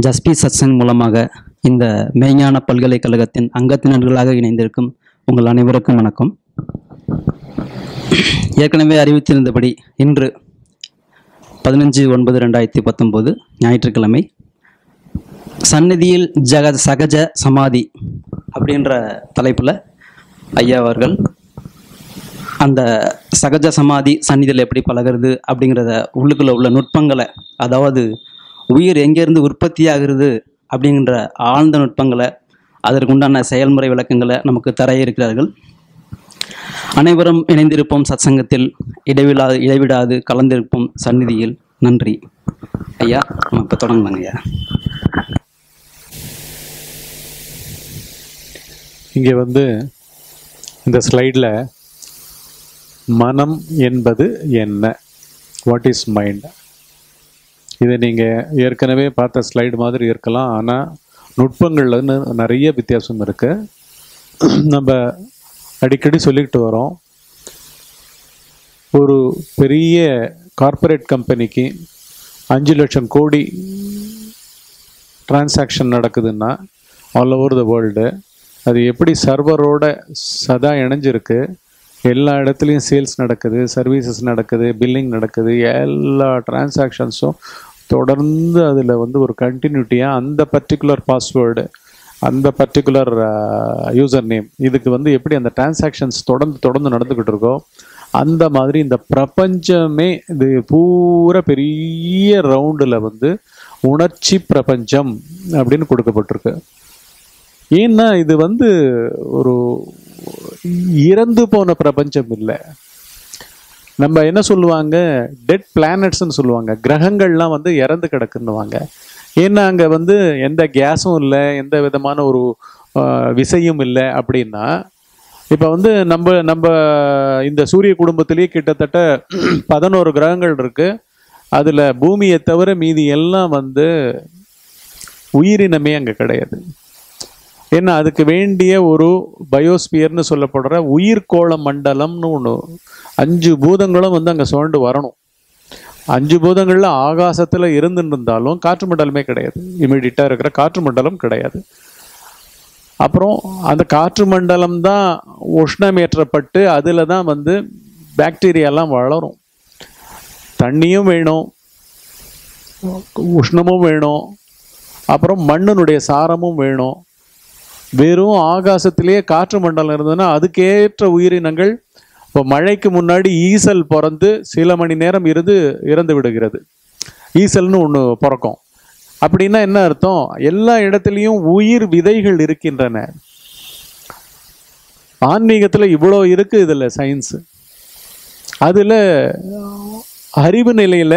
ஜஸ்பி சத்சங் மூலமாக இந்த மெய்ஞான பல்கலைக்கழகத்தின் அங்கத்தினர்களாக இணைந்திருக்கும் உங்கள் அனைவருக்கும் வணக்கம் ஏற்கனவே அறிவித்திருந்தபடி இன்று பதினஞ்சு ஒன்பது ரெண்டாயிரத்தி பத்தொம்போது ஞாயிற்றுக்கிழமை சந்நிதியில் ஜக சகஜ சமாதி அப்படின்ற தலைப்பில் ஐயா அவர்கள் அந்த சகஜ சமாதி சந்நிதியில் எப்படி பழகிறது அப்படிங்கிறத உள்ளுக்குள்ள உள்ள நுட்பங்களை அதாவது உயிர் எங்கேருந்து உற்பத்தி ஆகுறது அப்படிங்கிற ஆழ்ந்த நுட்பங்களை அதற்குண்டான செயல்முறை விளக்கங்களை நமக்கு தர இருக்கிறார்கள் அனைவரும் இணைந்திருப்போம் சத்சங்கத்தில் இடைவிடாது இடைவிடாது கலந்திருப்போம் சந்நிதியில் நன்றி ஐயா நம்ம இப்போ தொடங்கலாங்க ஐயா இங்கே வந்து இந்த ஸ்லைடில் மனம் என்பது என்ன வாட் இஸ் மைண்ட் இதை நீங்கள் ஏற்கனவே பார்த்த ஸ்லைடு மாதிரி இருக்கலாம் ஆனால் நுட்பங்கள்ல ந- நிறைய வித்தியாசம் இருக்குது நம்ம அடிக்கடி சொல்லிக்கிட்டு வரோம் ஒரு பெரிய கார்ப்பரேட் கம்பெனிக்கு அஞ்சு லட்சம் கோடி டிரான்சாக்ஷன் நடக்குதுன்னா ஆல் ஓவர் த வேர்ல்டு அது எப்படி சர்வரோட சதா இணைஞ்சிருக்கு எல்லா இடத்துலையும் சேல்ஸ் நடக்குது சர்வீசஸ் நடக்குது பில்லிங் நடக்குது எல்லா டிரான்சாக்ஷன்ஸும் தொடர்ந்து அதில் வந்து ஒரு கண்டினியூட்டியாக அந்த பர்டிகுலர் பாஸ்வேர்டு அந்த பர்டிகுலர் யூசர் நேம் இதுக்கு வந்து எப்படி அந்த டிரான்சாக்ஷன்ஸ் தொடர்ந்து தொடர்ந்து நடந்துக்கிட்டு இருக்கோ அந்த மாதிரி இந்த பிரபஞ்சமே இது பூரா பெரிய ரவுண்டில் வந்து உணர்ச்சி பிரபஞ்சம் அப்படின்னு கொடுக்கப்பட்டிருக்கு ஏன்னா இது வந்து ஒரு இறந்து போன பிரபஞ்சம் இல்லை நம்ம என்ன சொல்லுவாங்க டெட் பிளானட்ஸ்னு சொல்லுவாங்க கிரகங்கள்லாம் வந்து இறந்து கிடக்குன்னுவாங்க ஏன்னா அங்கே வந்து எந்த கேஸும் இல்லை எந்த விதமான ஒரு ஆஹ், விசையும் இல்லை அப்படின்னா இப்போ வந்து நம்ம நம்ம இந்த சூரிய குடும்பத்திலேயே கிட்டத்தட்ட பதினோரு கிரகங்கள் இருக்கு அதில் பூமியை தவிர மீதி எல்லாம் வந்து உயிரினமே அங்கே கிடையாது ஏன்னா அதுக்கு வேண்டிய ஒரு பயோஸ்பியர்னு சொல்லப்படுற உயிர்கோள மண்டலம்னு ஒன்று அஞ்சு பூதங்களும் வந்து அங்கே சுழண்டு வரணும் அஞ்சு பூதங்கள்ல ஆகாசத்துல இருந்துட்டு இருந்தாலும் காற்று மண்டலமே கிடையாது இமீடியட்டா இருக்கிற காற்று மண்டலம் கிடையாது அப்புறம் அந்த காற்று மண்டலம் தான் உஷ்ணமேற்றப்பட்டு அதில் தான் வந்து பாக்டீரியாலாம் வளரும் தண்ணியும் வேணும் உஷ்ணமும் வேணும் அப்புறம் மண்ணினுடைய சாரமும் வேணும் வெறும் ஆகாசத்திலேயே காற்று மண்டலம் இருந்ததுன்னா அதுக்கேற்ற உயிரினங்கள் இப்போ மழைக்கு முன்னாடி ஈசல் பிறந்து சில மணி நேரம் இருந்து இறந்து விடுகிறது ஈசல்னு ஒன்று பிறக்கும் அப்படின்னா என்ன அர்த்தம் எல்லா இடத்துலையும் உயிர் விதைகள் இருக்கின்றன ஆன்மீகத்துல இவ்வளோ இருக்கு இதுல சயின்ஸ் அதுல அறிவு நிலையில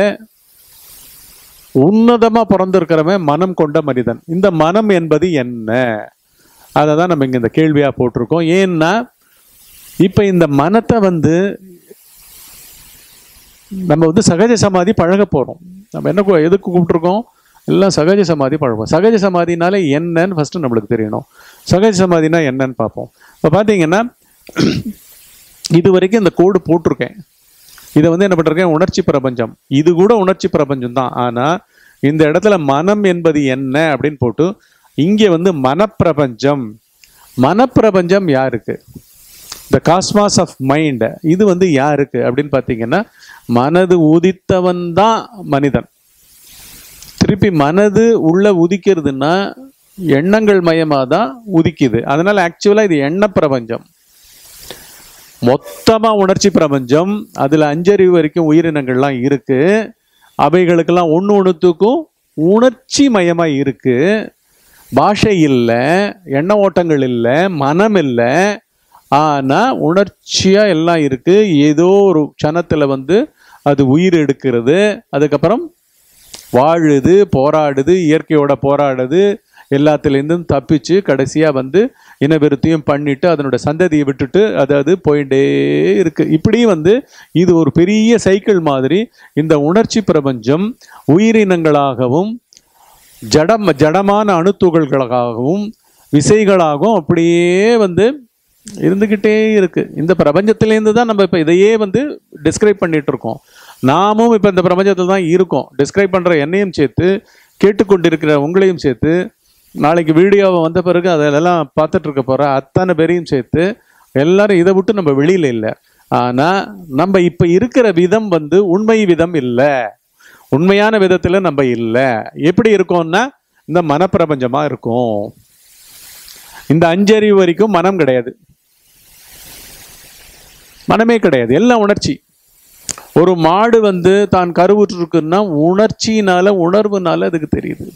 உன்னதமா பிறந்திருக்கிறவன் மனம் கொண்ட மனிதன் இந்த மனம் என்பது என்ன அதை தான் நம்ம இங்க இந்த கேள்வியா போட்டிருக்கோம் ஏன்னா இப்ப இந்த மனத்தை வந்து நம்ம வந்து சகஜ சமாதி பழக போறோம் நம்ம என்ன கு- எதுக்கு கூப்பிட்டுருக்கோம் எல்லாம் சகஜ சமாதி பழகும் சகஜ சமாதினால என்னன்னு ஃபர்ஸ்ட் நம்மளுக்கு தெரியணும் சகஜ சமாதினா என்னன்னு பார்ப்போம் இப்போ பார்த்தீங்கன்னா இது வரைக்கும் இந்த கோடு போட்டிருக்கேன் இதை வந்து என்ன பண்ணிருக்கேன் உணர்ச்சி பிரபஞ்சம் இது கூட உணர்ச்சி பிரபஞ்சம் தான் ஆனா இந்த இடத்துல மனம் என்பது என்ன அப்படின்னு போட்டு இங்கே வந்து மனப்பிரபஞ்சம் மனப்பிரபஞ்சம் யாருக்கு த காஸ்மாஸ் ஆஃப் மைண்ட் இது வந்து யாருக்கு அப்படின்னு பார்த்தீங்கன்னா மனது உதித்தவன் தான் மனிதன் திருப்பி மனது உள்ள உதிக்கிறதுன்னா எண்ணங்கள் மயமா தான் உதிக்குது அதனால ஆக்சுவலா இது எண்ண பிரபஞ்சம் மொத்தமா உணர்ச்சி பிரபஞ்சம் அதுல அஞ்சறிவு வரைக்கும் உயிரினங்கள்லாம் இருக்கு அவைகளுக்கெல்லாம் ஒண்ணு ஒண்ணுத்துக்கும் உணர்ச்சி மயமா இருக்கு பாஷை இல்லை எண்ண ஓட்டங்கள் இல்லை மனம் இல்லை ஆனா உணர்ச்சியா எல்லாம் இருக்கு ஏதோ ஒரு க்ஷணத்துல வந்து அது உயிர் எடுக்கிறது அதுக்கப்புறம் வாழுது போராடுது இயற்கையோட போராடுது எல்லாத்துலேருந்தும் தப்பிச்சு கடைசியா வந்து இனவிருத்தியும் பண்ணிட்டு அதனோட சந்ததியை விட்டுட்டு அதாவது போயிட்டே இருக்கு இப்படி வந்து இது ஒரு பெரிய சைக்கிள் மாதிரி இந்த உணர்ச்சி பிரபஞ்சம் உயிரினங்களாகவும் ஜடம் ஜடமான அணுத்துகள்களாகவும் விசைகளாகவும் அப்படியே வந்து இருந்துக்கிட்டே இருக்கு இந்த பிரபஞ்சத்திலேருந்து தான் நம்ம இப்போ இதையே வந்து டிஸ்கிரைப் பண்ணிட்டு இருக்கோம் நாமும் இப்போ இந்த பிரபஞ்சத்தில் தான் இருக்கோம் டிஸ்கிரைப் பண்ற என்னையும் சேர்த்து கேட்டுக்கொண்டிருக்கிற உங்களையும் சேர்த்து நாளைக்கு வீடியோவை வந்த பிறகு அதெல்லாம் பார்த்துட்டு இருக்க போற அத்தனை பேரையும் சேர்த்து எல்லாரும் இதை விட்டு நம்ம வெளியில இல்லை ஆனா நம்ம இப்ப இருக்கிற விதம் வந்து உண்மை விதம் இல்லை உண்மையான விதத்துல நம்ம இல்லை எப்படி இருக்கோம்னா இந்த மனப்பிரபஞ்சமா இருக்கும் இந்த அஞ்சறிவு வரைக்கும் மனம் கிடையாது மனமே கிடையாது எல்லாம் உணர்ச்சி ஒரு மாடு வந்து தான் கருவுற்று இருக்குன்னா உணர்ச்சினால உணர்வுனால அதுக்கு தெரியுது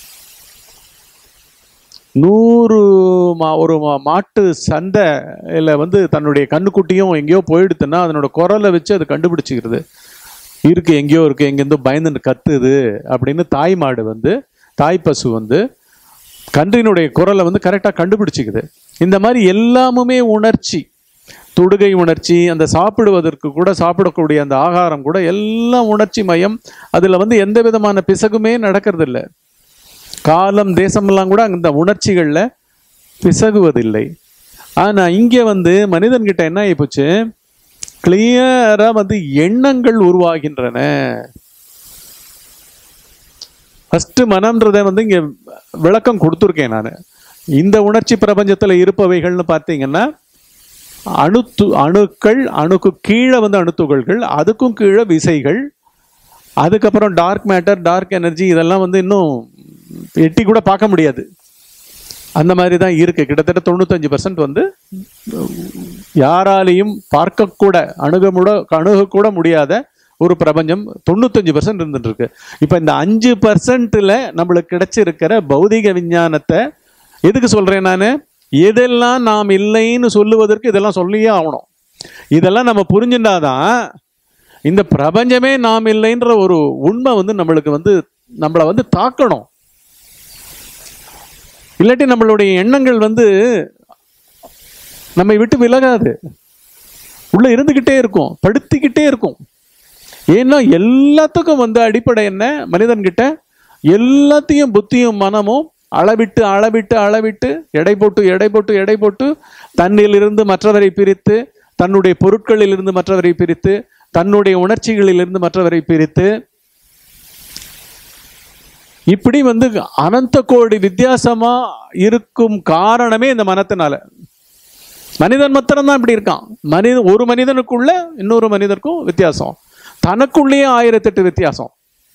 நூறு மா ஒரு மா- மாட்டு சந்தையில் வந்து தன்னுடைய கண்ணுக்குட்டியும் எங்கேயோ போயிடுத்துன்னா அதனோட குரலை வச்சு அது கண்டுபிடிச்சிக்கிறது இருக்கு எங்கேயோ இருக்கு எங்கேருந்தோ பயந்துன்னு கத்துது அப்படின்னு தாய் மாடு வந்து தாய் பசு வந்து கன்றினுடைய குரலை வந்து கரெக்டாக கண்டுபிடிச்சிக்குது இந்த மாதிரி எல்லாமுமே உணர்ச்சி தொடுகை உணர்ச்சி அந்த சாப்பிடுவதற்கு கூட சாப்பிடக்கூடிய அந்த ஆகாரம் கூட எல்லாம் உணர்ச்சி மயம் அதில் வந்து எந்த விதமான பிசகுமே நடக்கிறது இல்ல காலம் தேசமெல்லாம் கூட அந்த உணர்ச்சிகளில் பிசகுவதில்லை ஆனால் இங்கே வந்து மனிதன்கிட்ட என்ன ஆயிப்போச்சு கிளியராக வந்து எண்ணங்கள் உருவாகின்றன ஃபர்ஸ்ட் மனம்ன்றதை வந்து இங்கே விளக்கம் கொடுத்துருக்கேன் நான் இந்த உணர்ச்சி பிரபஞ்சத்தில் இருப்பவைகள்னு பார்த்தீங்கன்னா அணுத்து அணுக்கள் அணுக்கு கீழே வந்து அணுத்துகள்கள் அதுக்கும் கீழே விசைகள் அதுக்கப்புறம் டார்க் மேட்டர் டார்க் எனர்ஜி இதெல்லாம் வந்து இன்னும் எட்டி கூட பார்க்க முடியாது அந்த மாதிரி தான் இருக்கு கிட்டத்தட்ட தொண்ணூத்தஞ்சு பர்சன்ட் வந்து யாராலையும் பார்க்கக்கூட அணுகமுட அணுகக்கூட முடியாத ஒரு பிரபஞ்சம் தொண்ணூத்தஞ்சு பர்சன்ட் இருந்துட்டு இருக்கு இப்போ இந்த அஞ்சு பர்சன்ட்ல நம்மளுக்கு கிடைச்சிருக்கிற பௌதிக விஞ்ஞானத்தை எதுக்கு சொல்றேன் நான் எதெல்லாம் நாம் இல்லைன்னு சொல்லுவதற்கு இதெல்லாம் சொல்லியே ஆகணும் இதெல்லாம் நம்ம புரிஞ்சுட்டாதான் இந்த பிரபஞ்சமே நாம் இல்லைன்ற ஒரு உண்மை வந்து நம்மளுக்கு வந்து நம்மளை வந்து தாக்கணும் இல்லாட்டி நம்மளுடைய எண்ணங்கள் வந்து நம்மை விட்டு விலகாது உள்ள இருந்துகிட்டே இருக்கும் படுத்திக்கிட்டே இருக்கும் ஏன்னா எல்லாத்துக்கும் வந்து அடிப்படை என்ன மனிதன்கிட்ட எல்லாத்தையும் புத்தியும் மனமும் அளவிட்டு அளவிட்டு அளவிட்டு எடை போட்டு எடை போட்டு எடை போட்டு தன்னிலிருந்து மற்றவரை பிரித்து தன்னுடைய பொருட்களிலிருந்து மற்றவரை பிரித்து தன்னுடைய உணர்ச்சிகளிலிருந்து மற்றவரை பிரித்து இப்படி வந்து அனந்த கோடி வித்தியாசமா இருக்கும் காரணமே இந்த மனத்தினால மனிதன் மாத்திரம்தான் இப்படி இருக்கான் மனித ஒரு மனிதனுக்குள்ள இன்னொரு மனிதருக்கும் வித்தியாசம் தனக்குள்ளேயே ஆயிரத்தெட்டு வித்தியாசம்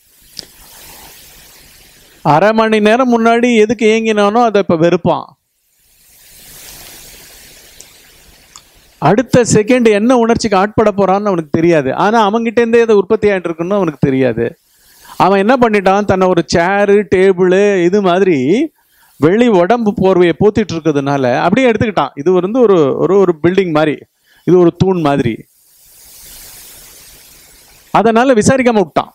அரை மணி நேரம் முன்னாடி எதுக்கு ஏங்கினானோ அதை இப்ப வெறுப்பான் அடுத்த செகண்ட் என்ன உணர்ச்சிக்கு ஆட்பட போறான்னு அவனுக்கு தெரியாது ஆனா அவன்கிட்ட இருந்தே அதை உற்பத்தி ஆயிட்டு இருக்குன்னு அவனுக்கு தெரியாது அவன் என்ன பண்ணிட்டான் தன்னை ஒரு சேரு டேபிள் இது மாதிரி வெளி உடம்பு போர்வையை போத்திட்டு இருக்கிறதுனால அப்படியே எடுத்துக்கிட்டான் இது வந்து ஒரு ஒரு ஒரு பில்டிங் மாதிரி இது ஒரு தூண் மாதிரி அதனால விசாரிக்காம விட்டான்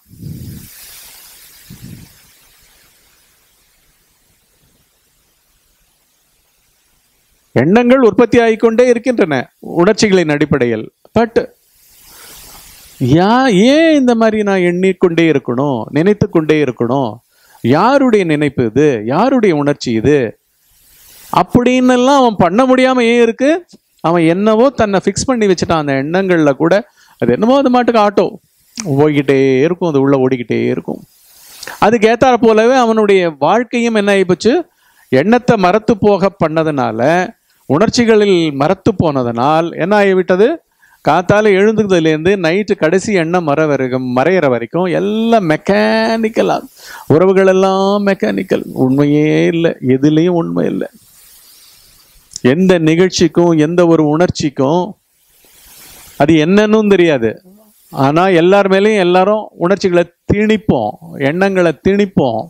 எண்ணங்கள் உற்பத்தி ஆகிக்கொண்டே இருக்கின்றன உணர்ச்சிகளின் அடிப்படையில் பட் யா ஏன் இந்த மாதிரி நான் எண்ணிக்கொண்டே இருக்கணும் நினைத்து கொண்டே இருக்கணும் யாருடைய நினைப்பு இது யாருடைய உணர்ச்சி இது அப்படின்னெல்லாம் அவன் பண்ண முடியாம ஏன் இருக்கு அவன் என்னவோ தன்னை ஃபிக்ஸ் பண்ணி வச்சுட்டான் அந்த எண்ணங்கள்ல கூட அது என்னமோ அது மாட்டுக்கு ஆட்டோ போய்கிட்டே இருக்கும் அது உள்ள ஓடிக்கிட்டே இருக்கும் அதுக்கு ஏத்தாற போலவே அவனுடைய வாழ்க்கையும் என்ன ஆயிப்போச்சு எண்ணத்தை மறத்து போக பண்ணதுனால உணர்ச்சிகளில் மறத்து போனதனால் என்ன ஆகிவிட்டது காத்தால எழுந்துக்கிறதுலேருந்து நைட்டு கடைசி எண்ணம் மற வரைக்கும் மறையிற வரைக்கும் எல்லாம் மெக்கானிக்கலா உறவுகள் எல்லாம் மெக்கானிக்கல் உண்மையே இல்லை எதுலேயும் உண்மை இல்லை எந்த நிகழ்ச்சிக்கும் எந்த ஒரு உணர்ச்சிக்கும் அது என்னன்னு தெரியாது ஆனா எல்லார் மேலேயும் எல்லாரும் உணர்ச்சிகளை திணிப்போம் எண்ணங்களை திணிப்போம்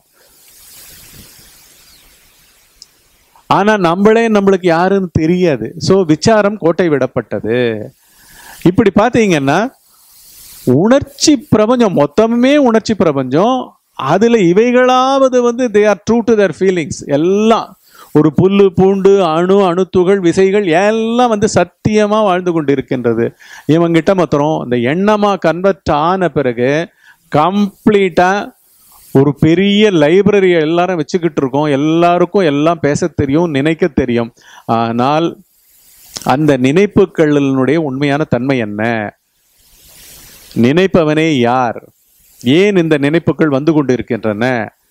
ஆனா நம்மளே நம்மளுக்கு யாருன்னு தெரியாது சோ விசாரம் கோட்டை விடப்பட்டது இப்படி பார்த்தீங்கன்னா உணர்ச்சி பிரபஞ்சம் மொத்தமே உணர்ச்சி பிரபஞ்சம் அதுல இவைகளாவது வந்து they are true to their feelings எல்லாம் ஒரு புல்லு பூண்டு அணு அணுத்துகள் விசைகள் எல்லாம் வந்து சத்தியமா வாழ்ந்து கொண்டு இருக்கின்றது இவங்கிட்ட மாத்திரம் இந்த எண்ணமா கன்வெர்ட் ஆன பிறகு கம்ப்ளீட்டா ஒரு பெரிய லைப்ரரியை எல்லாரும் வச்சுக்கிட்டு இருக்கோம் எல்லாருக்கும் எல்லாம் பேச தெரியும் நினைக்க தெரியும் ஆனால் அந்த நினைப்புகளினுடைய உண்மையான தன்மை என்ன நினைப்பவனே யார் ஏன் இந்த நினைப்புகள் வந்து கொண்டு இருக்கின்றன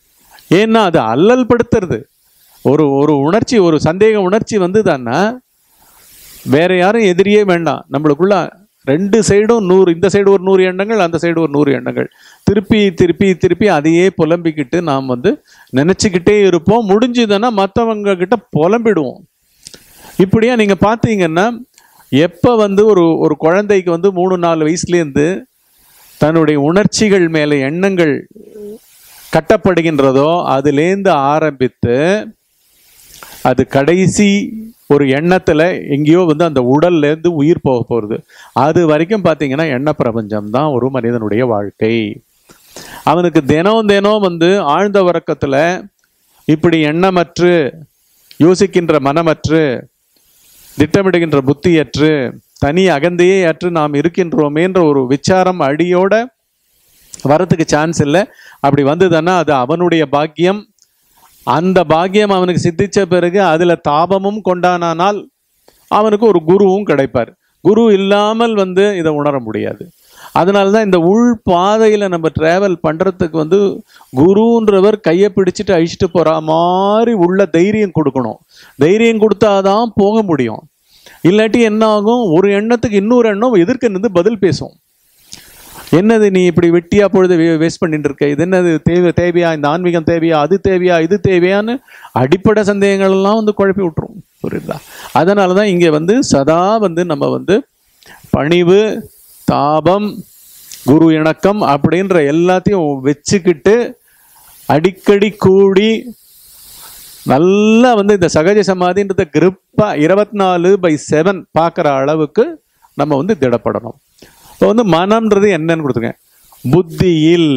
ஏன்னா அது அல்லல் படுத்துறது ஒரு ஒரு உணர்ச்சி ஒரு சந்தேக உணர்ச்சி வந்ததுன்னா வேற யாரும் எதிரியே வேண்டாம் நம்மளுக்குள்ள ரெண்டு சைடும் நூறு இந்த சைடு ஒரு நூறு எண்ணங்கள் அந்த சைடு ஒரு நூறு எண்ணங்கள் திருப்பி திருப்பி திருப்பி அதையே புலம்பிக்கிட்டு நாம் வந்து நினச்சிக்கிட்டே இருப்போம் முடிஞ்சதுன்னா மற்றவங்க கிட்ட புலம்பிடுவோம் இப்படியா நீங்கள் பார்த்தீங்கன்னா எப்போ வந்து ஒரு ஒரு குழந்தைக்கு வந்து மூணு நாலு வயசுலேருந்து தன்னுடைய உணர்ச்சிகள் மேலே எண்ணங்கள் கட்டப்படுகின்றதோ அதுலேருந்து ஆரம்பித்து அது கடைசி ஒரு எண்ணத்துல எங்கேயோ வந்து அந்த உடல்ல இருந்து உயிர் போக போகிறது அது வரைக்கும் பார்த்தீங்கன்னா எண்ண பிரபஞ்சம் தான் ஒரு மனிதனுடைய வாழ்க்கை அவனுக்கு தினம் தினம் வந்து ஆழ்ந்த உறக்கத்துல இப்படி எண்ணமற்று யோசிக்கின்ற மனமற்று திட்டமிடுகின்ற புத்தியற்று தனி அகந்தையே அற்று நாம் இருக்கின்றோமேன்ற ஒரு விசாரம் அடியோட வரத்துக்கு சான்ஸ் இல்லை அப்படி வந்ததுன்னா அது அவனுடைய பாக்கியம் அந்த பாக்கியம் அவனுக்கு சித்திச்ச பிறகு அதுல தாபமும் கொண்டானால் அவனுக்கு ஒரு குருவும் கிடைப்பார் குரு இல்லாமல் வந்து இதை உணர முடியாது அதனால தான் இந்த உள் பாதையில நம்ம டிராவல் பண்றதுக்கு வந்து குருன்றவர் கையை பிடிச்சிட்டு அழிச்சிட்டு போற மாதிரி உள்ள தைரியம் கொடுக்கணும் தைரியம் கொடுத்தாதான் போக முடியும் இல்லாட்டி என்ன ஆகும் ஒரு எண்ணத்துக்கு இன்னொரு எண்ணம் எதிர்க்க நின்று பதில் பேசும் என்னது நீ இப்படி வெட்டியா பொழுது வேஸ்ட் பண்ணிட்டு இருக்க இது என்னது தேவை தேவையா இந்த ஆன்மீகம் தேவையா அது தேவையா இது தேவையான்னு அடிப்படை சந்தேகங்கள் எல்லாம் வந்து குழப்பி விட்டுரும் புரியுதா அதனால தான் இங்கே வந்து சதா வந்து நம்ம வந்து பணிவு தாபம் குரு இணக்கம் அப்படின்ற எல்லாத்தையும் வச்சுக்கிட்டு அடிக்கடி கூடி நல்லா வந்து இந்த சகஜ சமாதின்றத கிரிப்பா இருபத்தி நாலு பை செவன் பார்க்குற அளவுக்கு நம்ம வந்து திடப்படணும் இப்போ வந்து மனம்ன்றது என்னன்னு கொடுத்துருக்கேன் புத்தியில்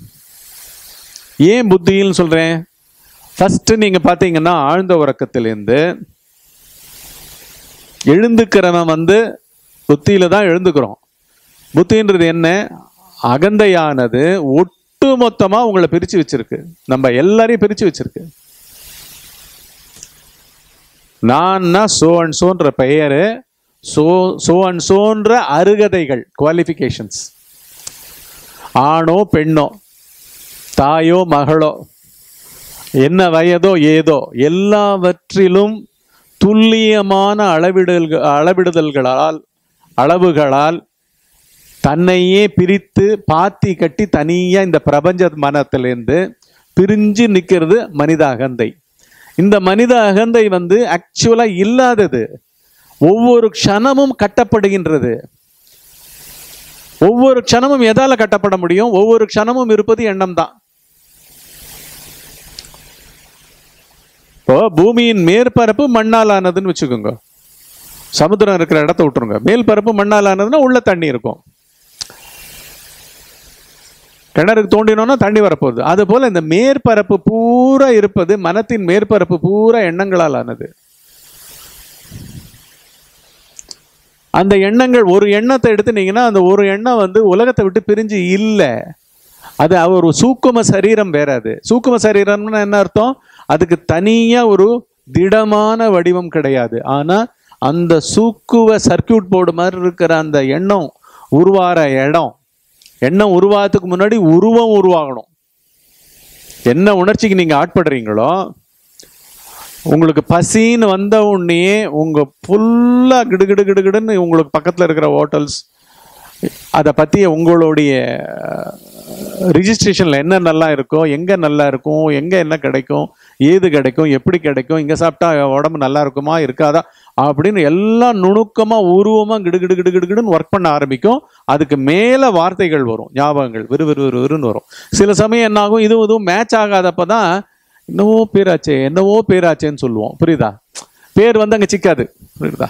ஏன் புத்தியில் சொல்றேன் ஃபர்ஸ்ட் நீங்க பார்த்தீங்கன்னா ஆழ்ந்த உறக்கத்திலேருந்து எழுந்துக்கிறவன் வந்து புத்தியில தான் எழுந்துக்கிறோம் புத்தின்றது என்ன அகந்தையானது ஒட்டு மொத்தமா உங்களை பிரிச்சு வச்சிருக்கு நம்ம எல்லாரையும் பிரிச்சு வச்சிருக்கு நான்னா சோ அண்ட் சோன்ற பெயரு சோ சோ அண்ட் சோன்ற அருகதைகள் குவாலிஃபிகேஷன்ஸ் ஆணோ பெண்ணோ தாயோ மகளோ என்ன வயதோ ஏதோ எல்லாவற்றிலும் துல்லியமான அளவிடல்கள் அளவிடுதல்களால் அளவுகளால் தன்னையே பிரித்து பாத்தி கட்டி தனியா இந்த பிரபஞ்ச மனத்திலேருந்து பிரிஞ்சு நிற்கிறது மனித அகந்தை இந்த மனித அகந்தை வந்து ஆக்சுவலா இல்லாதது ஒவ்வொரு க்ஷணமும் கட்டப்படுகின்றது ஒவ்வொரு க்ஷணமும் எதால கட்டப்பட முடியும் ஒவ்வொரு க்ஷணமும் இருப்பது எண்ணம் தான் இப்போ பூமியின் மேற்பரப்பு மண்ணால் ஆனதுன்னு வச்சுக்கோங்க சமுத்திரம் இருக்கிற இடத்த விட்டுருங்க மேல் பரப்பு மண்ணால் ஆனதுன்னா உள்ள தண்ணி இருக்கும் கிணறுக்கு தோண்டினோம்னா தண்ணி வரப்போகுது அது போல இந்த மேற்பரப்பு பூரா இருப்பது மனத்தின் மேற்பரப்பு பூரா எண்ணங்களால் ஆனது அந்த எண்ணங்கள் ஒரு எண்ணத்தை எடுத்துனீங்கன்னா அந்த ஒரு எண்ணம் வந்து உலகத்தை விட்டு பிரிஞ்சு இல்லை அது ஒரு சூக்கும சரீரம் வேற அது சூக்கும சரீரம்னு என்ன அர்த்தம் அதுக்கு தனியா ஒரு திடமான வடிவம் கிடையாது ஆனா அந்த சூக்குவ சர்க்கியூட் போர்டு மாதிரி இருக்கிற அந்த எண்ணம் உருவாகிற இடம் எண்ணம் உருவாகிறதுக்கு முன்னாடி உருவம் உருவாகணும் என்ன உணர்ச்சிக்கு நீங்க ஆட்படுறீங்களோ உங்களுக்கு பசின்னு வந்த உடனே உங்க ஃபுல்லா கிடுகிடு கிடுகிடுன்னு உங்களுக்கு பக்கத்துல இருக்கிற ஹோட்டல்ஸ் அதை பத்தி உங்களுடைய ரிஜிஸ்ட்ரேஷன்ல என்ன நல்லா இருக்கோ எங்க நல்லா இருக்கும் எங்க என்ன கிடைக்கும் ஏது கிடைக்கும் எப்படி கிடைக்கும் இங்க சாப்பிட்டா உடம்பு நல்லா இருக்குமா இருக்காதா அப்படின்னு எல்லாம் நுணுக்கமா உருவமா கிடுகிடு கிடு கிடுகிடுன்னு ஒர்க் பண்ண ஆரம்பிக்கும் அதுக்கு மேல வார்த்தைகள் வரும் ஞாபகங்கள் விறு விறு விறு விறுன்னு வரும் சில சமயம் என்ன ஆகும் இதுவும் இதுவும் மேட்ச் ஆகாதப்பதான் என்னவோ பேராச்சே என்னவோ பேராச்சேன்னு சொல்லுவோம் புரியுதா பேர் வந்து அங்க சிக்காது புரியுதா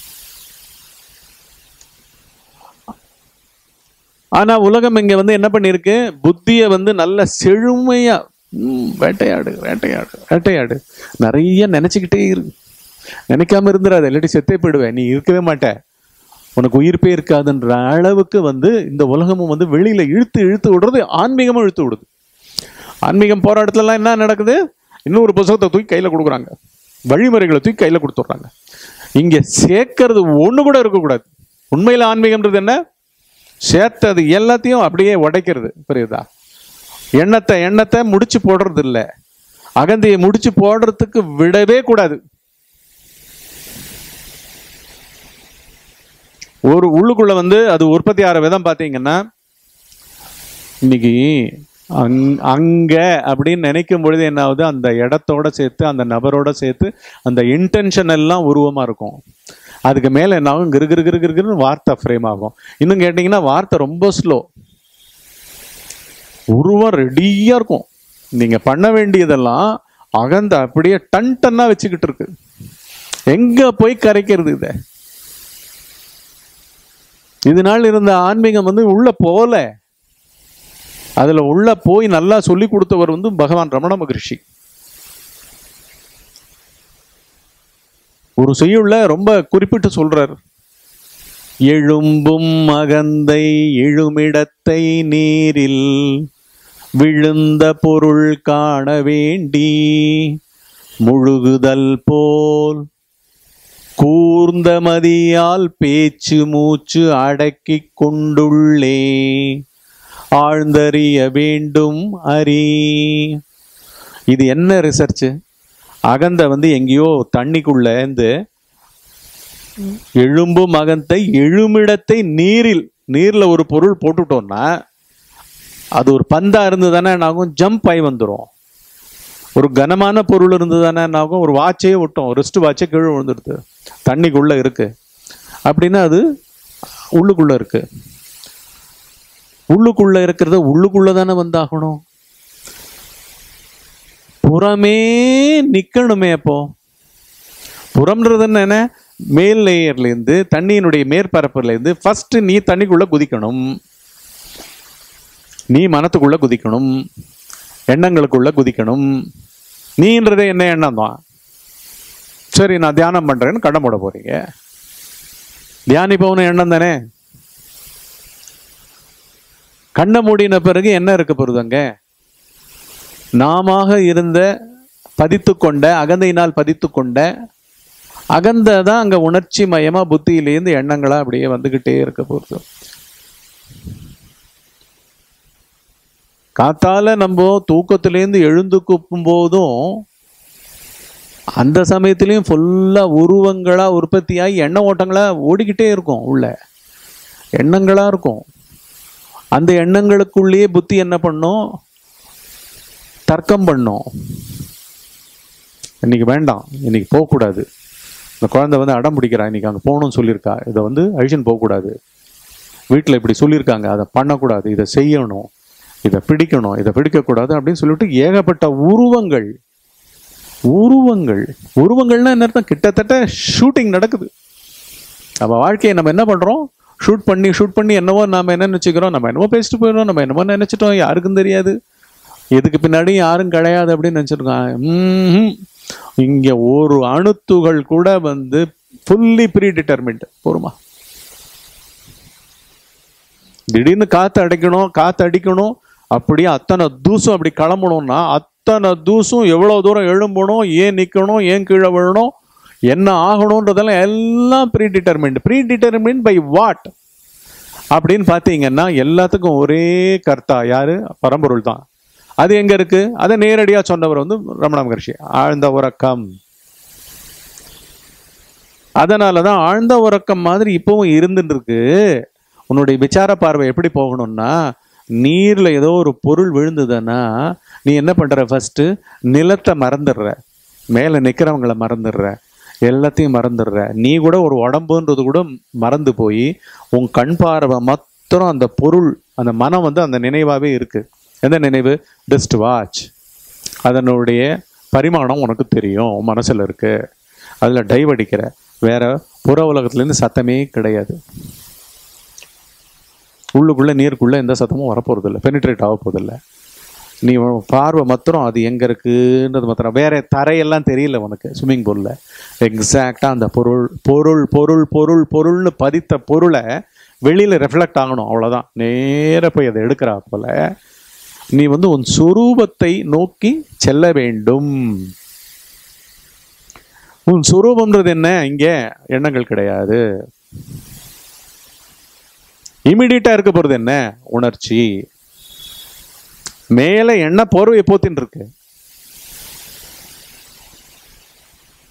ஆனா உலகம் இங்க வந்து என்ன பண்ணிருக்கு புத்திய வந்து நல்ல செழுமையா ம், வேட்டையாடு வேட்டையாடு வேட்டையாடு நிறைய நினைச்சுக்கிட்டே இரு நினைக்காம இருந்துடாத இல்லாட்டி செத்தே போயிடுவேன் நீ இருக்கவே மாட்ட உனக்கு உயிர்ப்பே இருக்காதுன்ற அளவுக்கு வந்து இந்த உலகமும் வந்து வெளியில இழுத்து இழுத்து விடுறது ஆன்மீகமும் இழுத்து விடுது ஆன்மீகம் போராட்டத்துலலாம் என்ன நடக்குது இன்னொரு புத்தகத்தை தூக்கி கையில கொடுக்குறாங்க வழிமுறைகளை தூக்கி கையில கொடுத்துட்றாங்க இங்க சேர்க்கறது ஒண்ணு கூட இருக்கக்கூடாது உண்மையில ஆன்மீகம்ன்றது என்ன சேர்த்தது எல்லாத்தையும் அப்படியே உடைக்கிறது புரியுதா எண்ணத்தை எண்ணத்தை முடிச்சு போடுறது இல்ல அகந்தையை முடிச்சு போடுறதுக்கு விடவே கூடாது ஒரு உள்ளுக்குள்ள வந்து அது உற்பத்தி ஆகிற விதம் பார்த்தீங்கன்னா இன்னைக்கு அங் அங்க அப்படின்னு நினைக்கும் பொழுது என்ன ஆகுது அந்த இடத்தோட சேர்த்து அந்த நபரோட சேர்த்து அந்த இன்டென்ஷன் எல்லாம் உருவமா இருக்கும் அதுக்கு மேல என்ன ஆகும் கிரு கிரு கிரு கிரு கிருன்னு வார்த்தை ஃப்ரேம் ஆகும் இன்னும் கேட்டிங்கன்னா வார்த்தை ரொம்ப ஸ்லோ உருவம் ரெடியா இருக்கும் நீங்க பண்ண வேண்டியதெல்லாம் அகந்த அப்படியே டன் டன்னா வச்சுக்கிட்டு இருக்கு எங்க போய் கரைக்கிறது இத இதனால் இருந்த ஆன்மீகம் வந்து உள்ள போல அதுல உள்ள போய் நல்லா சொல்லி கொடுத்தவர் வந்து பகவான் ரமண மகரிஷி ஒரு செய்யுள்ள ரொம்ப குறிப்பிட்டு சொல்றார் எழும்பும் அகந்தை எழுமிடத்தை நீரில் விழுந்த பொருள் காண வேண்டி முழுகுதல் போல் கூர்ந்த மதியால் பேச்சு மூச்சு அடக்கிக் கொண்டுள்ளே ஆழ்ந்தறிய வேண்டும் அறி இது என்ன ரிசர்ச் அகந்த வந்து எங்கேயோ தண்ணிக்குள்ள இருந்து எழும்பும் அகந்தை எழுமிடத்தை நீரில் நீர்ல ஒரு பொருள் போட்டுட்டோம்னா அது ஒரு பந்தா இருந்ததுதானே என்னாகும் ஜம்ப் ஆகி வந்துடும் ஒரு கனமான பொருள் இருந்ததுதானே என்னாகும் ஒரு வாட்சையே விட்டோம் ரிஸ்ட் வாட்சே கீழே விழுந்துடுது தண்ணிக்குள்ள இருக்கு அப்படின்னா அது உள்ளுக்குள்ள இருக்கு உள்ளுக்குள்ள இருக்கிறத உள்ளுக்குள்ள தானே வந்தாகணும் புறமே நிக்கணுமே அப்போ புறம்ன்றது என்ன மேல் லேயர்ல இருந்து தண்ணியினுடைய மேற்பரப்புல இருந்து ஃபர்ஸ்ட் நீ தண்ணிக்குள்ள குதிக்கணும் நீ மனத்துக்குள்ள குதிக்கணும் எண்ணங்களுக்குள்ள குதிக்கணும் நீன்றதே என்ன எண்ணம் தான் சரி நான் தியானம் பண்றேன்னு கண்ணை மூட போறீங்க தியானிப்பவனு எண்ணம் தானே கண்ணை மூடின பிறகு என்ன இருக்க போகுதுங்க நாம இருந்த பதித்து கொண்ட அகந்தையினால் பதித்து கொண்ட அகந்த தான் அங்க உணர்ச்சி மயமா புத்தியிலேருந்து எண்ணங்களா அப்படியே வந்துகிட்டே இருக்க போகுது காத்தால நம்ம தூக்கத்திலேருந்து எழுந்து குப்பும் போதும் அந்த சமயத்திலையும் ஃபுல்லா உருவங்களா உற்பத்தியாகி எண்ண ஓட்டங்களா ஓடிக்கிட்டே இருக்கும் உள்ள எண்ணங்களா இருக்கும் அந்த எண்ணங்களுக்குள்ளேயே புத்தி என்ன பண்ணும் தர்க்கம் பண்ணும் இன்னைக்கு வேண்டாம் இன்னைக்கு போகக்கூடாது இந்த குழந்தை வந்து அடம் பிடிக்கிறா இன்னைக்கு அங்கே போகணும்னு சொல்லியிருக்கா இதை வந்து அழிச்சுன்னு போகக்கூடாது வீட்டில் இப்படி சொல்லியிருக்காங்க அதை பண்ணக்கூடாது இதை செய்யணும் இதை பிடிக்கணும் இதை பிடிக்கக்கூடாது அப்படின்னு சொல்லிட்டு ஏகப்பட்ட உருவங்கள் உருவங்கள் உருவங்கள்னா என்ன அர்த்தம் கிட்டத்தட்ட ஷூட்டிங் நடக்குது நம்ம வாழ்க்கையை நம்ம என்ன பண்றோம் ஷூட் பண்ணி ஷூட் பண்ணி என்னவோ நாம என்ன நினைச்சுக்கிறோம் நம்ம என்னமோ பேசிட்டு போயிடுறோம் நம்ம என்னமோ நினைச்சிட்டோம் யாருக்கும் தெரியாது இதுக்கு பின்னாடி யாரும் கிடையாது அப்படின்னு நினைச்சிருக்கான் ம்ஹும். இங்க ஒரு அணுத்துகள் கூட வந்து ஃபுல்லி ப்ரீ டிட்டர்மின்ட் போருமா திடீர்னு காத்து அடைக்கணும் காத்து அடிக்கணும் அப்படியே அத்தனை தூசும் அப்படி கிளம்பணும்னா அத்தனை தூசும் எவ்வளவு தூரம் எழும்பணும் ஏன் நிக்கணும் ஏன் கீழே விழணும் என்ன ஆகணுன்றதெல்லாம் எல்லாம் predetermined predetermined by what அப்படின்னு பார்த்தீங்கன்னா எல்லாத்துக்கும் ஒரே கர்த்தா யாரு பரம்பொருள் தான் அது எங்க இருக்கு அதை நேரடியா சொன்னவர் வந்து ரமண மகர்ஷி ஆழ்ந்த உறக்கம் அதனால தான் ஆழ்ந்த உறக்கம் மாதிரி இப்பவும் இருந்துட்டு இருக்கு உன்னுடைய விசார பார்வை எப்படி போகணும்னா நீர்ல ஏதோ ஒரு பொருள் விழுந்ததுன்னா நீ என்ன பண்ற ஃபர்ஸ்ட் நிலத்தை மறந்துடுற மேல நிக்கிறவங்கள மறந்துடுற எல்லாத்தையும் மறந்துடுற நீ கூட ஒரு உடம்புன்றது கூட மறந்து போய் உன் கண் பார்வை மாத்திரம் அந்த பொருள் அந்த மனம் வந்து அந்த நினைவாவே இருக்கு எந்த நினைவு டிஸ்ட் வாட்ச் அதனுடைய பரிமாணம் உனக்கு தெரியும் உன் மனசுல இருக்கு அதுல டைவ் அடிக்கிற வேற புற உலகத்துல இருந்து சத்தமே கிடையாது உள்ளுக்குள்ள நீருக்குள்ள எந்த சத்தமும் வரப்போறது இல்லை பெனிட்ரேட் ஆக போதில்ல நீ உன் பார்வை மாத்திரம் அது எங்க இருக்குன்றது மாத்திரம் வேற தரையெல்லாம் தெரியல உனக்கு ஸ்விம்மிங் பூல்ல எக்ஸாக்டா அந்த பொருள் பொருள் பொருள் பொருள் பொருள்னு பதித்த பொருளை வெளியில ரெஃப்ளெக்ட் ஆகணும் அவ்வளவுதான் நேர போய் அதை எடுக்கிறா போல நீ வந்து உன் சுரூபத்தை நோக்கி செல்ல வேண்டும் உன் சுரூபம்ன்றது என்ன இங்க எண்ணங்கள் கிடையாது இமிடியட்டா இருக்க போறது என்ன உணர்ச்சி மேல எண்ண போர்வை போத்தின்னு இருக்கு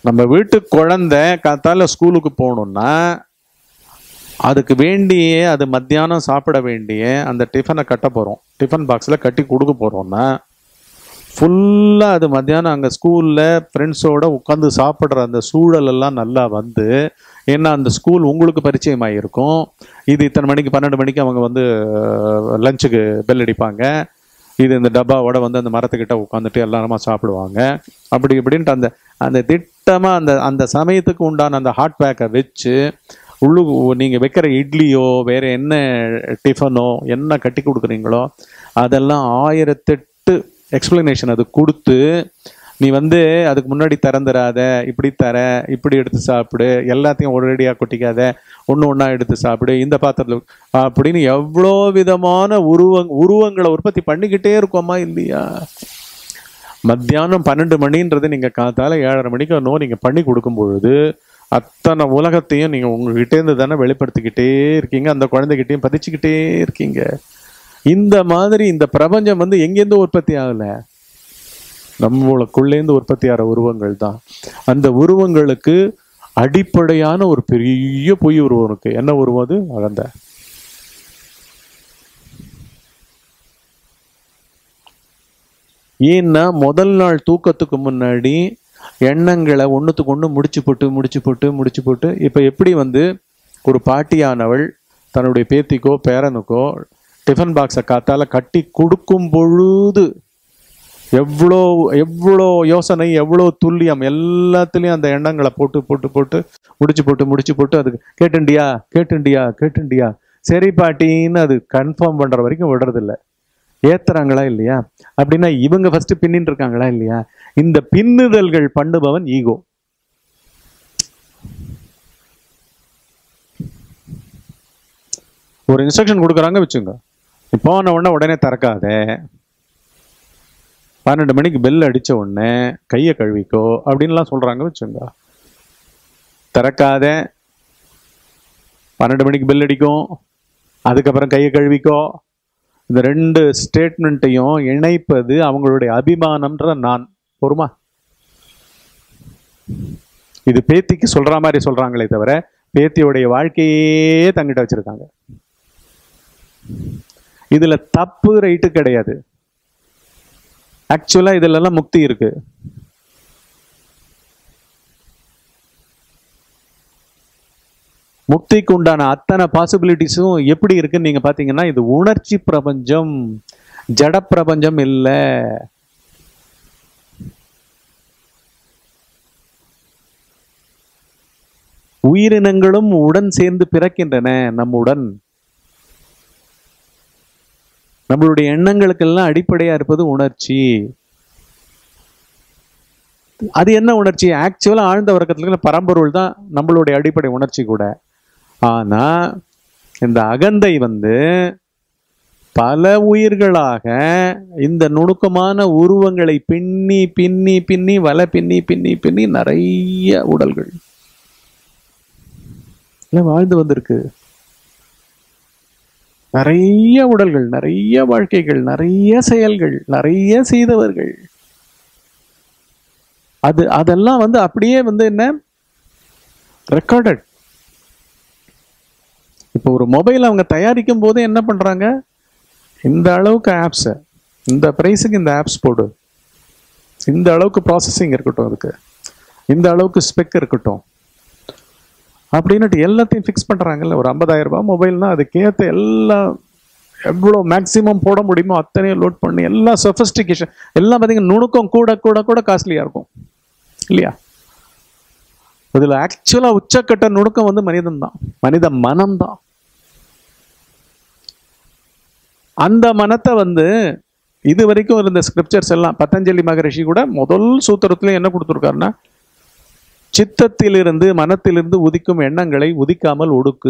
நம்ம வீட்டு குழந்தை காத்தால ஸ்கூலுக்கு போகணும்னா அதுக்கு வேண்டிய அது மத்தியானம் சாப்பிட வேண்டிய அந்த டிஃபனை கட்ட போகிறோம் டிஃபன் பாக்ஸில் கட்டி கொடுக்க போகிறோம்னா ஃபுல்லாக அது மத்தியானம் அங்கே ஸ்கூலில் ஃப்ரெண்ட்ஸோட உட்காந்து சாப்பிட்ற அந்த சூழல் எல்லாம் நல்லா வந்து ஏன்னா அந்த ஸ்கூல் உங்களுக்கு பரிச்சயமாக இருக்கும் இது இத்தனை மணிக்கு பன்னெண்டு மணிக்கு அவங்க வந்து லஞ்சுக்கு பெல் அடிப்பாங்க இது இந்த டப்பாவோட வந்து அந்த மரத்துக்கிட்ட உட்காந்துட்டு எல்லாருமா சாப்பிடுவாங்க அப்படி இப்படின்ட்டு அந்த அந்த திட்டமாக அந்த அந்த சமயத்துக்கு உண்டான அந்த ஹாட் பேக்கை வச்சு உள்ளு நீங்கள் வைக்கிற இட்லியோ வேற என்ன டிஃபனோ என்ன கட்டி கொடுக்குறீங்களோ அதெல்லாம் ஆயிரத்தெட்டு எக்ஸ்பிளனேஷன் அது கொடுத்து நீ வந்து அதுக்கு முன்னாடி திறந்துடாத இப்படி தர இப்படி எடுத்து சாப்பிடு எல்லாத்தையும் ஒரேடியாக கொட்டிக்காத ஒன்று ஒன்றா எடுத்து சாப்பிடு இந்த பாத்திரத்தில் அப்படின்னு எவ்வளோ விதமான உருவங் உருவங்களை உற்பத்தி பண்ணிக்கிட்டே இருக்கோமா இல்லையா மத்தியானம் பன்னெண்டு மணின்றது நீங்கள் காத்தால ஏழரை மணிக்கு நோ நீங்கள் பண்ணி கொடுக்கும் பொழுது அத்தனை உலகத்தையும் நீங்கள் உங்ககிட்டேருந்து தானே வெளிப்படுத்திக்கிட்டே இருக்கீங்க அந்த குழந்தைகிட்டையும் பதிச்சுக்கிட்டே இருக்கீங்க இந்த மாதிரி இந்த பிரபஞ்சம் வந்து எங்கேருந்து உற்பத்தி ஆகலை நம்மளுக்குள்ளேருந்து உற்பத்தி ஆகிற உருவங்கள் தான் அந்த உருவங்களுக்கு அடிப்படையான ஒரு பெரிய பொய் உருவம் இருக்கு என்ன உருவம் அது அகந்த ஏன்னா முதல் நாள் தூக்கத்துக்கு முன்னாடி எண்ணங்களை ஒன்றுத்துக்கு ஒன்று முடிச்சு போட்டு முடிச்சு போட்டு முடிச்சு போட்டு இப்போ எப்படி வந்து ஒரு பாட்டியானவள் தன்னுடைய பேத்திக்கோ பேரனுக்கோ டிஃபன் பாக்ஸை காத்தால கட்டி கொடுக்கும் பொழுது எவ்வளோ எவ்வளோ யோசனை எவ்வளோ துல்லியம் எல்லாத்துலேயும் அந்த எண்ணங்களை போட்டு போட்டு போட்டு முடிச்சு போட்டு முடிச்சு போட்டு அதுக்கு கேட்டுண்டியா கேட்டுண்டியா கேட்டுண்டியா சரி பாட்டின்னு அது கன்ஃபார்ம் பண்ணுற வரைக்கும் விடுறதில்ல ஏத்துறாங்களா இல்லையா அப்படின்னா இவங்க ஃபர்ஸ்ட் பின்னின்னு இருக்காங்களா இல்லையா இந்த பின்னுதல்கள் பண்ணுபவன் ஈகோ ஒரு இன்ஸ்ட்ரக்ஷன் கொடுக்குறாங்க வச்சுங்க நீ போன உடனே உடனே திறக்காத பன்னெண்டு மணிக்கு பெல் அடிச்ச உடனே கையை கழுவிக்கோ அப்படின்லாம் சொல்றாங்க வச்சுங்க திறக்காத பன்னெண்டு மணிக்கு பெல் அடிக்கும் அதுக்கப்புறம் கையை கழுவிக்கோ இந்த ரெண்டு ஸ்டேட்மெண்ட்டையும் இணைப்பது அவங்களுடைய அபிமானம்ன்ற நான் பொறுமா இது பேத்திக்கு சொல்ற மாதிரி சொல்றாங்களே தவிர பேத்தியோடைய வாழ்க்கையே தங்கிட்ட வச்சிருக்காங்க இதுல தப்பு ரைட்டு கிடையாது ஆக்சுவலா இதுல எல்லாம் முக்தி இருக்கு முக்திக்கு உண்டான அத்தனை பாசிபிலிட்டிஸும் எப்படி இருக்குன்னு நீங்க பாத்தீங்கன்னா இது உணர்ச்சி பிரபஞ்சம் ஜட பிரபஞ்சம் இல்ல உயிரினங்களும் உடன் சேர்ந்து பிறக்கின்றன நம்முடன் நம்மளுடைய எண்ணங்களுக்கெல்லாம் அடிப்படையா இருப்பது உணர்ச்சி அது என்ன உணர்ச்சி ஆக்சுவலா ஆழ்ந்த வர்க்கத்துல இருக்கிற பரம்பொருள் தான் நம்மளுடைய அடிப்படை உணர்ச்சி கூட ஆனா இந்த அகந்தை வந்து பல உயிர்களாக இந்த நுணுக்கமான உருவங்களை பின்னி பின்னி பின்னி வலை பின்னி பின்னி பின்னி நிறைய உடல்கள் எல்லாம் வாழ்ந்து வந்திருக்கு நிறைய உடல்கள் நிறைய வாழ்க்கைகள் நிறைய செயல்கள் நிறைய செய்தவர்கள் அது அதெல்லாம் வந்து அப்படியே வந்து என்ன ரெக்கார்டட் இப்போ ஒரு மொபைல் அவங்க தயாரிக்கும் போது என்ன பண்றாங்க இந்த அளவுக்கு ஆப்ஸ் இந்த பிரைஸுக்கு இந்த ஆப்ஸ் போடு இந்த அளவுக்கு ப்ராசஸிங் இருக்கட்டும் அதுக்கு இந்த அளவுக்கு ஸ்பெக் இருக்கட்டும் அப்படின்னுட்டு எல்லாத்தையும் ஃபிக்ஸ் பண்றாங்கல்ல ஒரு 50000 ரூபாய் மொபைல்னா அதுக்கேற்ற எல்லாம் எவ்வளோ மேக்ஸிமம் போட முடியுமோ அத்தனையும் லோட் பண்ணி எல்லாம் சொஃபஸ்டிகேஷன் எல்லாம் பார்த்தீங்கன்னா நுணுக்கம் கூட கூட கூட காஸ்ட்லியாக இருக்கும் இல்லையா இதில் ஆக்சுவலாக உச்சக்கட்ட நுணுக்கம் வந்து மனிதன் தான் மனித மனம் தான் அந்த மனத்தை வந்து இது வரைக்கும் இருந்த ஸ்கிரிப்சர்ஸ் எல்லாம் பதஞ்சலி மகரிஷி கூட முதல் சூத்திரத்துல என்ன கொடுத்துருக்காருன்னா சித்தத்திலிருந்து மனத்திலிருந்து உதிக்கும் எண்ணங்களை உதிக்காமல் ஒடுக்கு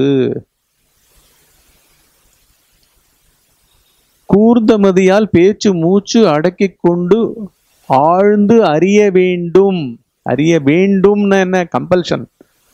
கூர்ந்தமதியால் பேச்சு மூச்சு அடக்கிக் கொண்டு ஆழ்ந்து அறிய வேண்டும் அறிய வேண்டும்னு என்ன கம்பல்ஷன்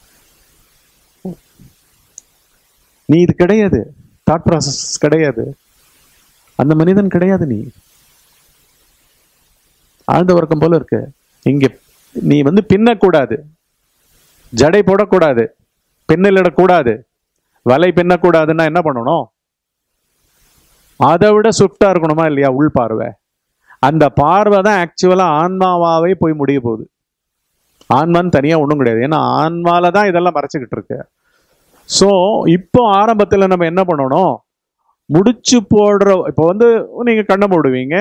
நீ இது கிடையாது தாட் ப்ராசஸ் கிடையாது அந்த மனிதன் கிடையாது நீ ஆழ்ந்த வர்க்கம் போல இருக்கு இங்க நீ வந்து பின்னக்கூடாது ஜடை போடக்கூடாது பின்னலிடக்கூடாது வலை பின்னக்கூடாதுன்னா என்ன பண்ணணும் அதை விட ஸ்விஃப்டா இருக்கணுமா இல்லையா உள் பார்வை அந்த பார்வை தான் ஆக்சுவலா ஆன்மாவாவே போய் முடிய போகுது ஆன்மான்னு தனியா ஒன்றும் கிடையாது ஏன்னா ஆன்மால தான் இதெல்லாம் மறைச்சிக்கிட்டு இருக்கு ஸோ இப்போ ஆரம்பத்துல நம்ம என்ன பண்ணணும் முடிச்சு போடுற இப்போ வந்து நீங்க கண்ணை மூடுவீங்க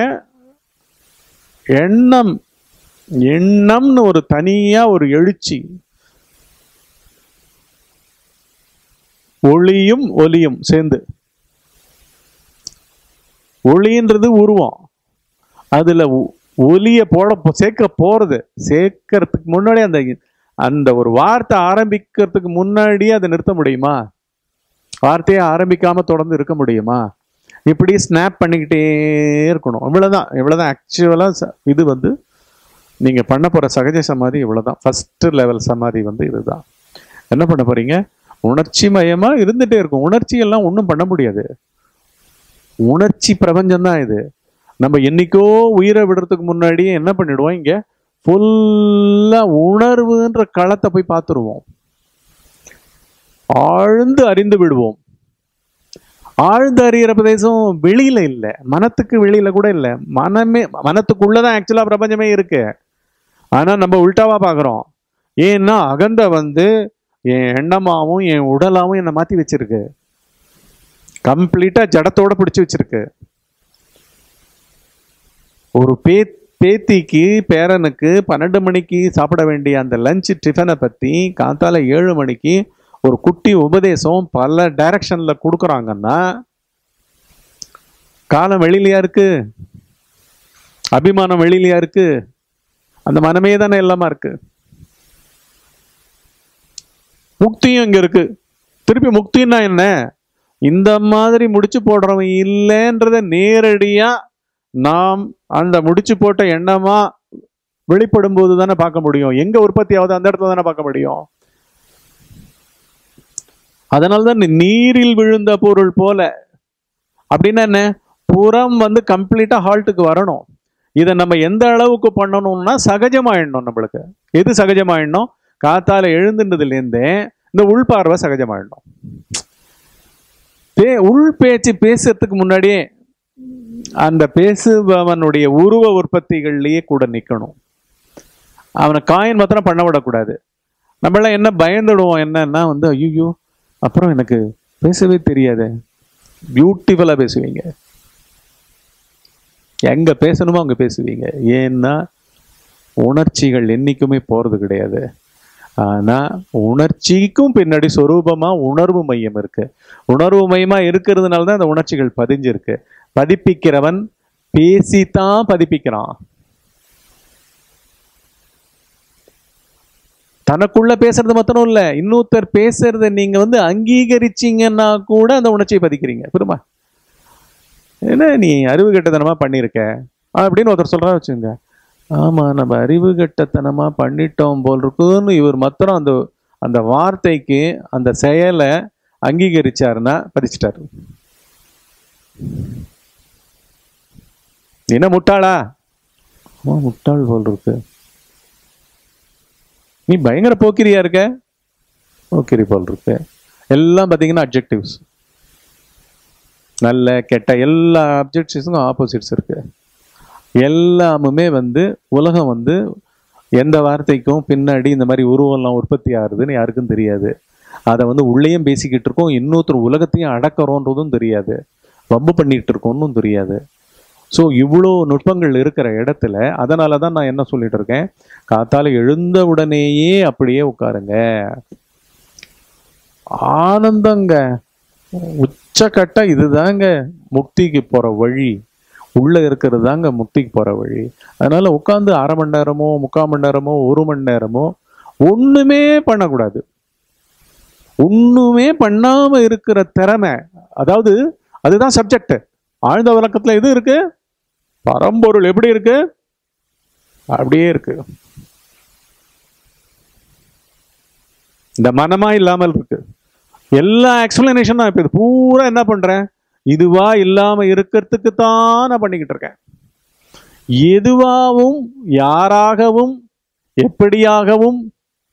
எண்ணம் எண்ணம்னு ஒரு தனியா ஒரு எழுச்சி ஒளியும் ஒலியும் சேர்ந்து ஒளின்றது உருவம் அதுல ஒ- ஒலிய போட போ- சேர்க்க போறது சேர்க்கறதுக்கு முன்னாடி அந்த அந்த ஒரு வார்த்தை ஆரம்பிக்கிறதுக்கு முன்னாடியே அதை நிறுத்த முடியுமா வார்த்தையை ஆரம்பிக்காம தொடர்ந்து இருக்க முடியுமா இப்படி ஸ்னாப் பண்ணிக்கிட்டே இருக்கணும் இவ்வளவுதான் இவ்வளவுதான் ஆக்சுவலா இது வந்து நீங்க பண்ண போற சகஜ சமாதி இவ்வளவுதான் ஃபர்ஸ்ட் லெவல் சமாதி வந்து இதுதான் என்ன பண்ண போறீங்க உணர்ச்சி மயமா இருந்துட்டே இருக்கும் உணர்ச்சி எல்லாம் ஒன்றும் பண்ண முடியாது உணர்ச்சி பிரபஞ்சம் தான் இது நம்ம என்னைக்கோ உயிரை விடுறதுக்கு முன்னாடியே என்ன பண்ணிடுவோம் இங்க ஃபுல்லா உணர்வுன்ற களத்தை போய் பார்த்துருவோம் ஆழ்ந்து அறிந்து விடுவோம் ஆழ்ந்து அறிகிற பிரதேசம் வெளியில இல்ல மனத்துக்கு வெளியில கூட இல்ல மனமே மனத்துக்குள்ளதான் ஆக்சுவலா பிரபஞ்சமே இருக்கு ஆனா நம்ம உல்டாவா பாக்குறோம் ஏன்னா அகந்த வந்து என் எண்ணமாவும் என் உடலாவும் என்னை மாத்தி வச்சிருக்கு கம்ப்ளீட்டா ஜடத்தோட பிடிச்சு வச்சிருக்கு ஒரு பே பேத்திக்கு பேரனுக்கு பன்னெண்டு மணிக்கு சாப்பிட வேண்டிய அந்த லஞ்ச் டிஃபனை பத்தி காத்தால ஏழு மணிக்கு ஒரு குட்டி உபதேசம் பல டைரக்ஷன்ல கொடுக்குறாங்கன்னா காலம் வெளியிலயா இருக்கு அபிமானம் வெளியிலயா இருக்கு அந்த மனமே தானே எல்லாமா இருக்கு முக்தியும் இங்க இருக்கு திருப்பி முக்தின்னா என்ன இந்த மாதிரி முடிச்சு போடுறவன் இல்லைன்றத நேரடியா நாம் அந்த முடிச்சு போட்ட எண்ணமா வெளிப்படும் போது தானே பார்க்க முடியும் எங்க உற்பத்தி ஆகுது அந்த இடத்துல தானே பார்க்க முடியும் அதனாலதான் நீரில் விழுந்த பொருள் போல அப்படின்னா என்ன புறம் வந்து கம்ப்ளீட்டா ஹால்ட்டுக்கு வரணும் இதை நம்ம எந்த அளவுக்கு பண்ணணும்னா சகஜமாயிடணும் நம்மளுக்கு எது சகஜமாயிடணும் காத்தால எழுந்துன்றதுலேருந்தே இந்த உள்பார்வை சகஜமாயிடணும் பே உள் பேச்சு பேசுறதுக்கு முன்னாடியே அந்த பேசுபவனுடைய உருவ உற்பத்திகள்லயே கூட நிக்கணும் அவனை காயின் மாத்திரம் பண்ண விடக்கூடாது நம்மளாம் என்ன பயந்துடுவோம் என்னன்னா வந்து ஐயோ அப்புறம் எனக்கு பேசவே தெரியாதே பியூட்டிஃபுல்லா பேசுவீங்க எங்க பேசணுமோ அங்க பேசுவீங்க ஏன்னா உணர்ச்சிகள் என்னைக்குமே போறது கிடையாது ஆனா உணர்ச்சிக்கும் பின்னாடி சொரூபமா உணர்வு மையம் இருக்கு உணர்வு மையமா இருக்கிறதுனால தான் அந்த உணர்ச்சிகள் பதிஞ்சிருக்கு பதிப்பிக்கிறவன் பேசித்தான் பதிப்பிக்கிறான் தனக்குள்ள பேசுறது மாத்திரம் இல்ல இன்னொருத்தர் பேசுறத நீங்க வந்து அங்கீகரிச்சீங்கன்னா கூட அந்த உணர்ச்சியை பதிக்கிறீங்க புரியுமா என்ன நீ அறிவு கெட்டத்தனமா பண்ணியிருக்க அப்படின்னு ஒருத்தர் சொல்றா வச்சுங்க ஆமா நம்ம அறிவு கெட்டத்தனமா பண்ணிட்டோம் போல் இருக்குன்னு இவர் மாத்திரம் அந்த அந்த வார்த்தைக்கு அந்த செயலை அங்கீகரிச்சாருன்னா பதிச்சிட்டாரு என்ன முட்டாளா ஆமா முட்டாள் போல் இருக்கு நீ பயங்கர போக்கிரியா இருக்க போக்கிரி போல் இருக்கு எல்லாம் பார்த்தீங்கன்னா அப்ஜெக்டிவ்ஸ் நல்ல கெட்ட எல்லா அப்ஜெக்டிவ்ஸுக்கும் ஆப்போசிட்ஸ் இருக்கு எல்லாமுமே வந்து உலகம் வந்து எந்த வார்த்தைக்கும் பின்னாடி இந்த மாதிரி உருவம்லாம் உற்பத்தி ஆகுதுன்னு யாருக்கும் தெரியாது அதை வந்து உள்ளேயும் பேசிக்கிட்டு இருக்கோம் இன்னொருத்தர் உலகத்தையும் அடக்கிறோன்றதும் தெரியாது வம்பு பண்ணிட்டு இருக்கோம்னும் தெரியாது ஸோ இவ்வளோ நுட்பங்கள் இருக்கிற இடத்துல அதனால தான் நான் என்ன சொல்லிட்டு இருக்கேன் காத்தால எழுந்த உடனேயே அப்படியே உட்காருங்க ஆனந்தங்க உச்சக்கட்ட இதுதாங்க முக்திக்கு போற வழி உள்ள இருக்கிறது தாங்க முக்திக்கு போற வழி அதனால உட்காந்து அரை மணி நேரமோ முக்கால் மணி நேரமோ ஒரு மணி நேரமோ ஒண்ணுமே பண்ணக்கூடாது ஒண்ணுமே பண்ணாம இருக்கிற திறமை அதாவது அதுதான் சப்ஜெக்ட் ஆழ்ந்த விளக்கத்துல எது இருக்கு பரம்பொருள் எப்படி இருக்கு அப்படியே இருக்கு இந்த மனமா இல்லாமல் இருக்கு எல்லா எக்ஸ்பிளனேஷனும் இப்ப இது பூரா என்ன பண்றேன் இதுவா இல்லாம இருக்கிறதுக்கு தான் நான் பண்ணிக்கிட்டு இருக்கேன் எதுவாகவும் யாராகவும் எப்படியாகவும்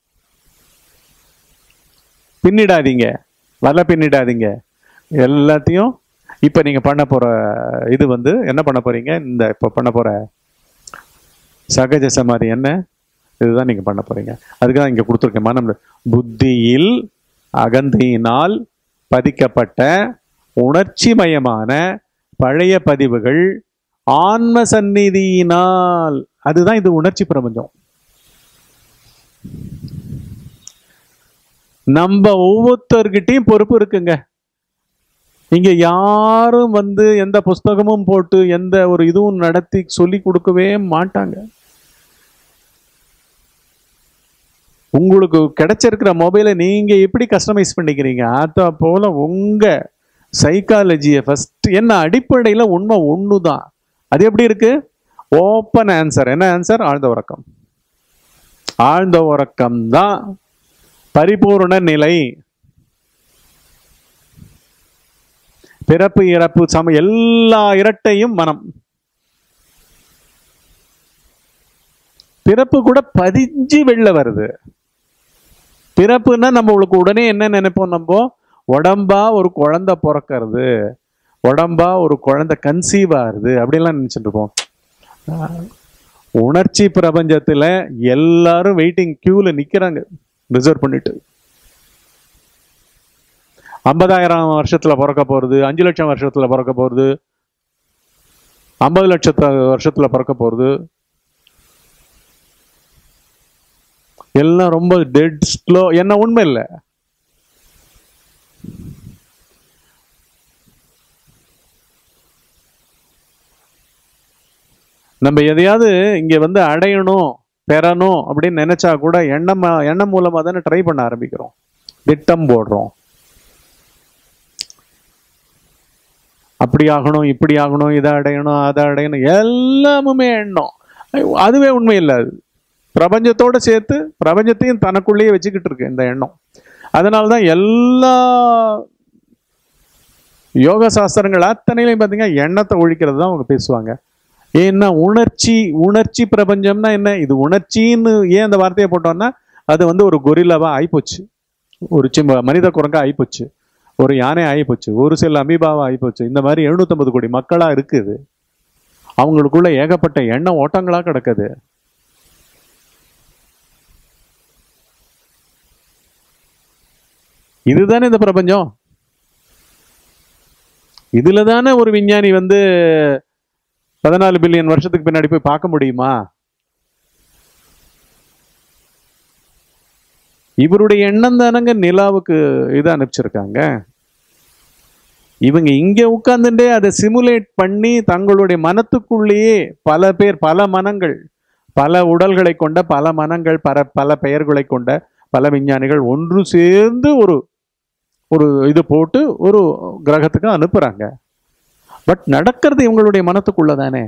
பின்னிடாதீங்க வலை பின்னிடாதீங்க எல்லாத்தையும் இப்போ நீங்க பண்ண போற இது வந்து என்ன பண்ண போறீங்க இந்த இப்போ பண்ண போற சகஜ சமாதி என்ன இதுதான் நீங்க பண்ண போறீங்க அதுக்கு தான் இங்க கொடுத்துருக்கேன் மனம் புத்தியில் அகந்தையினால் பதிக்கப்பட்ட உணர்ச்சிமயமான பழைய பதிவுகள் ஆன்ம சந்நிதியினால் அதுதான் இது உணர்ச்சி பிரபஞ்சம் நம்ம ஒவ்வொருத்தர்கிட்டயும் பொறுப்பு இருக்குங்க இங்க யாரும் வந்து எந்த புஸ்தகமும் போட்டு எந்த ஒரு இதுவும் நடத்தி சொல்லி கொடுக்கவே மாட்டாங்க உங்களுக்கு கிடைச்சிருக்கிற மொபைலை நீங்க எப்படி கஸ்டமைஸ் பண்ணிக்கிறீங்க அத போல உங்க சைக்காலஜியை ஃபர்ஸ்ட் என்ன அடிப்படையில உண்மை ஒண்ணுதான் அது எப்படி இருக்கு ஓப்பன் ஆன்சர் என்ன ஆன்சர் ஆழ்ந்த உறக்கம் ஆழ்ந்த உறக்கம் தான் பரிபூர்ண நிலை பிறப்பு இறப்பு சம எல்லா இரட்டையும் மனம் பிறப்பு கூட பதிஞ்சு வெளில வருது பிறப்புன்னா நம்மளுக்கு உடனே என்ன நினைப்போம் நம்ம உடம்பா ஒரு குழந்தை பிறக்கிறது உடம்பா ஒரு குழந்தை கன்சீவ் ஆகுது அப்படிலாம் நினைச்சிட்டு இருப்போம் ஆஹ் உணர்ச்சி பிரபஞ்சத்துல எல்லாரும் வெயிட்டிங் கியூல நிக்கிறாங்க ரிசர்வ் பண்ணிட்டு ஐம்பதாயிரம் வருஷத்துல பிறக்க போறது அஞ்சு லட்சம் வருஷத்துல பிறக்க போறது ஐம்பது லட்சத்து வருஷத்துல பிறக்க போறது எல்லாம் ரொம்ப டெட் ஸ்லோ என்ன உண்மை இல்லை நம்ம எதையாவது இங்க வந்து அடையணும் பெறணும் அப்படின்னு நினைச்சா கூட எண்ணம் எண்ணம் மூலமா தானே ட்ரை பண்ண ஆரம்பிக்கிறோம் திட்டம் போடுறோம் அப்படி ஆகணும் இப்படி ஆகணும் இதை அடையணும் அதை அடையணும் எல்லாமுமே எண்ணம் அதுவே உண்மை இல்லை அது பிரபஞ்சத்தோட சேர்த்து பிரபஞ்சத்தையும் தனக்குள்ளேயே வச்சுக்கிட்டு இருக்கு இந்த எண்ணம் அதனால தான் எல்லா யோக சாஸ்திரங்கள் அத்தனையிலையும் பார்த்தீங்கன்னா எண்ணத்தை ஒழிக்கிறது தான் அவங்க பேசுவாங்க ஏன்னா உணர்ச்சி உணர்ச்சி பிரபஞ்சம்னா என்ன இது உணர்ச்சின்னு ஏன் அந்த வார்த்தையை போட்டோம்னா அது வந்து ஒரு கொரில்லாவா ஆயிப்போச்சு ஒரு சிம்ம மனித குரங்கா ஆயிப்போச்சு ஒரு யானை ஆயிப்போச்சு ஒரு சில அமீபாவா ஆயிப்போச்சு இந்த மாதிரி எழுநூத்தம்பது கோடி மக்களா இருக்குது அவங்களுக்குள்ள ஏகப்பட்ட எண்ண ஓட்டங்களா கிடக்குது இதுதானே இந்த பிரபஞ்சம் இதுல தானே ஒரு விஞ்ஞானி வந்து பதினாலு பில்லியன் வருஷத்துக்கு பின்னாடி போய் பார்க்க முடியுமா இவருடைய எண்ணம் தானங்க நிலாவுக்கு இதை அனுப்பிச்சிருக்காங்க இவங்க இங்க உட்கார்ந்துட்டே அதை சிமுலேட் பண்ணி தங்களுடைய மனத்துக்குள்ளேயே பல பேர் பல மனங்கள் பல உடல்களை கொண்ட பல மனங்கள் பல பல பெயர்களை கொண்ட பல விஞ்ஞானிகள் ஒன்று சேர்ந்து ஒரு ஒரு இது போட்டு ஒரு கிரகத்துக்கு அனுப்புறாங்க பட் நடக்கிறது இவங்களுடைய மனத்துக்குள்ள தானே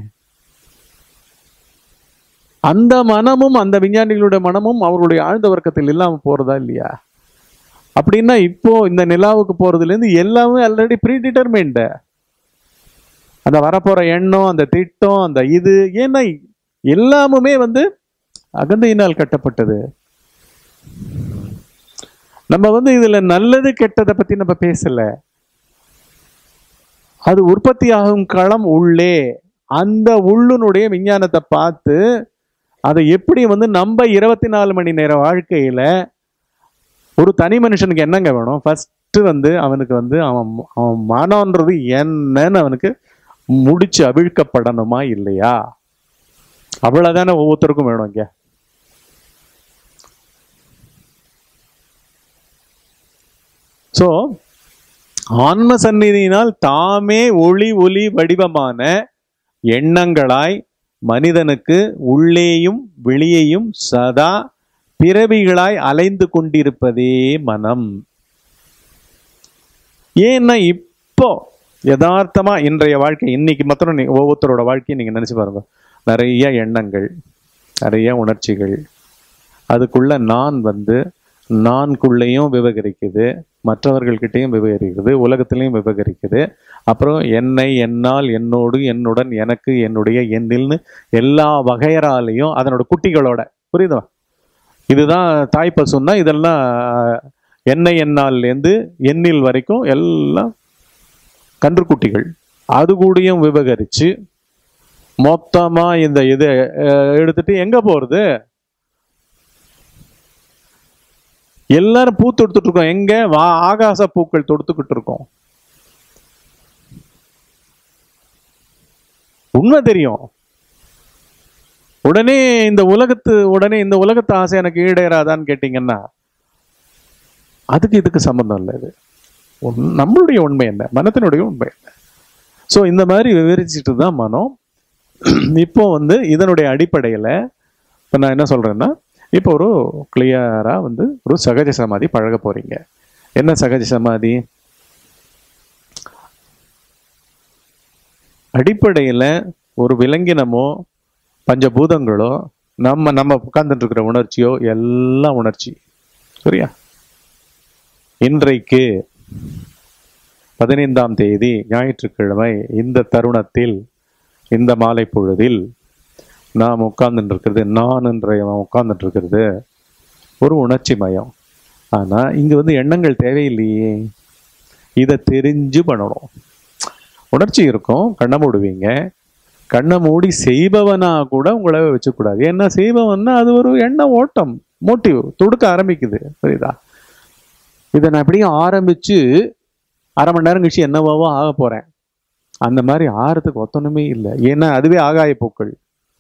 அந்த மனமும் அந்த விஞ்ஞானிகளுடைய மனமும் அவர்களுடைய ஆழ்ந்த வர்க்கத்தில் இல்லாம போறதா இல்லையா அப்படின்னா இப்போ இந்த நிலாவுக்கு போறதுல இருந்து எல்லாமே ஆல்ரெடி ப்ரீ டிட்டர்மைன்டு அந்த வரப்போற எண்ணம் அந்த திட்டம் அந்த இது ஏன்னா எல்லாமுமே வந்து அகந்தையினால் கட்டப்பட்டது நம்ம வந்து இதுல நல்லது கெட்டதை பத்தி நம்ம பேசல அது உற்பத்தி ஆகும் களம் உள்ளே அந்த உள்ளுனுடைய விஞ்ஞானத்தை பார்த்து அதை எப்படி வந்து நம்ம இருபத்தி நாலு மணி நேர வாழ்க்கையில ஒரு தனி மனுஷனுக்கு என்னங்க வேணும் ஃபர்ஸ்ட் வந்து அவனுக்கு வந்து அவன் அவன் மனம்ன்றது என்னன்னு அவனுக்கு முடிச்சு அவிழ்க்கப்படணுமா இல்லையா அவ்வளவுதானே ஒவ்வொருத்தருக்கும் வேணும் இங்க ஸோ ஆன்ம சந்நிதியினால் தாமே ஒளி ஒளி வடிவமான எண்ணங்களாய் மனிதனுக்கு உள்ளேயும் வெளியேயும் சதா பிறவிகளாய் அலைந்து கொண்டிருப்பதே மனம் ஏன்னா இப்போ யதார்த்தமா இன்றைய வாழ்க்கை இன்னைக்கு மாத்திரம் நீ ஒவ்வொருத்தரோட வாழ்க்கையை நீங்க நினைச்சு பாருங்க நிறைய எண்ணங்கள் நிறைய உணர்ச்சிகள் அதுக்குள்ள நான் வந்து நான்குள்ளேயும் விவகரிக்குது மற்றவர்கள்கிட்டையும் விவகரிக்குது உலகத்திலையும் விவகரிக்குது அப்புறம் என்னை என்னால் என்னோடு என்னுடன் எனக்கு என்னுடைய என்னில்னு எல்லா வகையறாலையும் அதனோட குட்டிகளோட புரியுதா இதுதான் தாய் பசுன்னா இதெல்லாம் எண்ணெய் எண்ணால்லேருந்து எண்ணில் வரைக்கும் எல்லாம் கன்றுக்குட்டிகள் அது கூடயும் விவகரிச்சு மொத்தமா இந்த இதை அஹ், எடுத்துட்டு எங்க போறது எல்லாரும் பூ தொடுத்துட்டு இருக்கோம் எங்க வா ஆகாச பூக்கள் தொடுத்துக்கிட்டு இருக்கோம் உண்மை தெரியும் உடனே இந்த உலகத்து உடனே இந்த உலகத்து ஆசை எனக்கு ஈடேறாதான்னு கேட்டீங்கன்னா அதுக்கு இதுக்கு சம்பந்தம் இல்லை இது உன்- நம்மளுடைய உண்மை என்ன மனத்தினுடைய உண்மை என்ன ஸோ இந்த மாதிரி விவரிச்சுட்டு தான் மனம் இப்போ வந்து இதனுடைய அடிப்படையில் இப்போ நான் என்ன சொல்றேன்னா இப்போ ஒரு கிளியரா வந்து ஒரு சகஜ சமாதி பழக போறீங்க என்ன சகஜ சமாதி அடிப்படையில் ஒரு விலங்கினமோ பஞ்சபூதங்களோ நம்ம நம்ம உட்கார்ந்துட்டு இருக்கிற உணர்ச்சியோ எல்லாம் உணர்ச்சி சரியா இன்றைக்கு பதினைந்தாம் தேதி ஞாயிற்றுக்கிழமை இந்த தருணத்தில் இந்த மாலை பொழுதில் நாம் உட்கார்ந்துட்டு இருக்கிறது நான் என்ற உட்கார்ந்துட்டு இருக்கிறது ஒரு உணர்ச்சி மயம் ஆனா இங்க வந்து எண்ணங்கள் தேவையில்லையே இதை தெரிஞ்சு பண்ணணும் உணர்ச்சி இருக்கும் கண்ணை மூடுவீங்க கண்ணை மூடி செய்பவனா கூட உங்களை வச்சுக்கூடாது ஏன்னா செய்பவன்னா அது ஒரு எண்ண ஓட்டம் மோட்டிவ் தொடுக்க ஆரம்பிக்குது புரியுதா இதை நான் எப்படியும் ஆரம்பிச்சு அரை மணி நேரம் கழிச்சு என்னவாவோ ஆக போறேன் அந்த மாதிரி ஆறதுக்கு ஒத்தனமே இல்லை ஏன்னா அதுவே ஆகாய பூக்கள்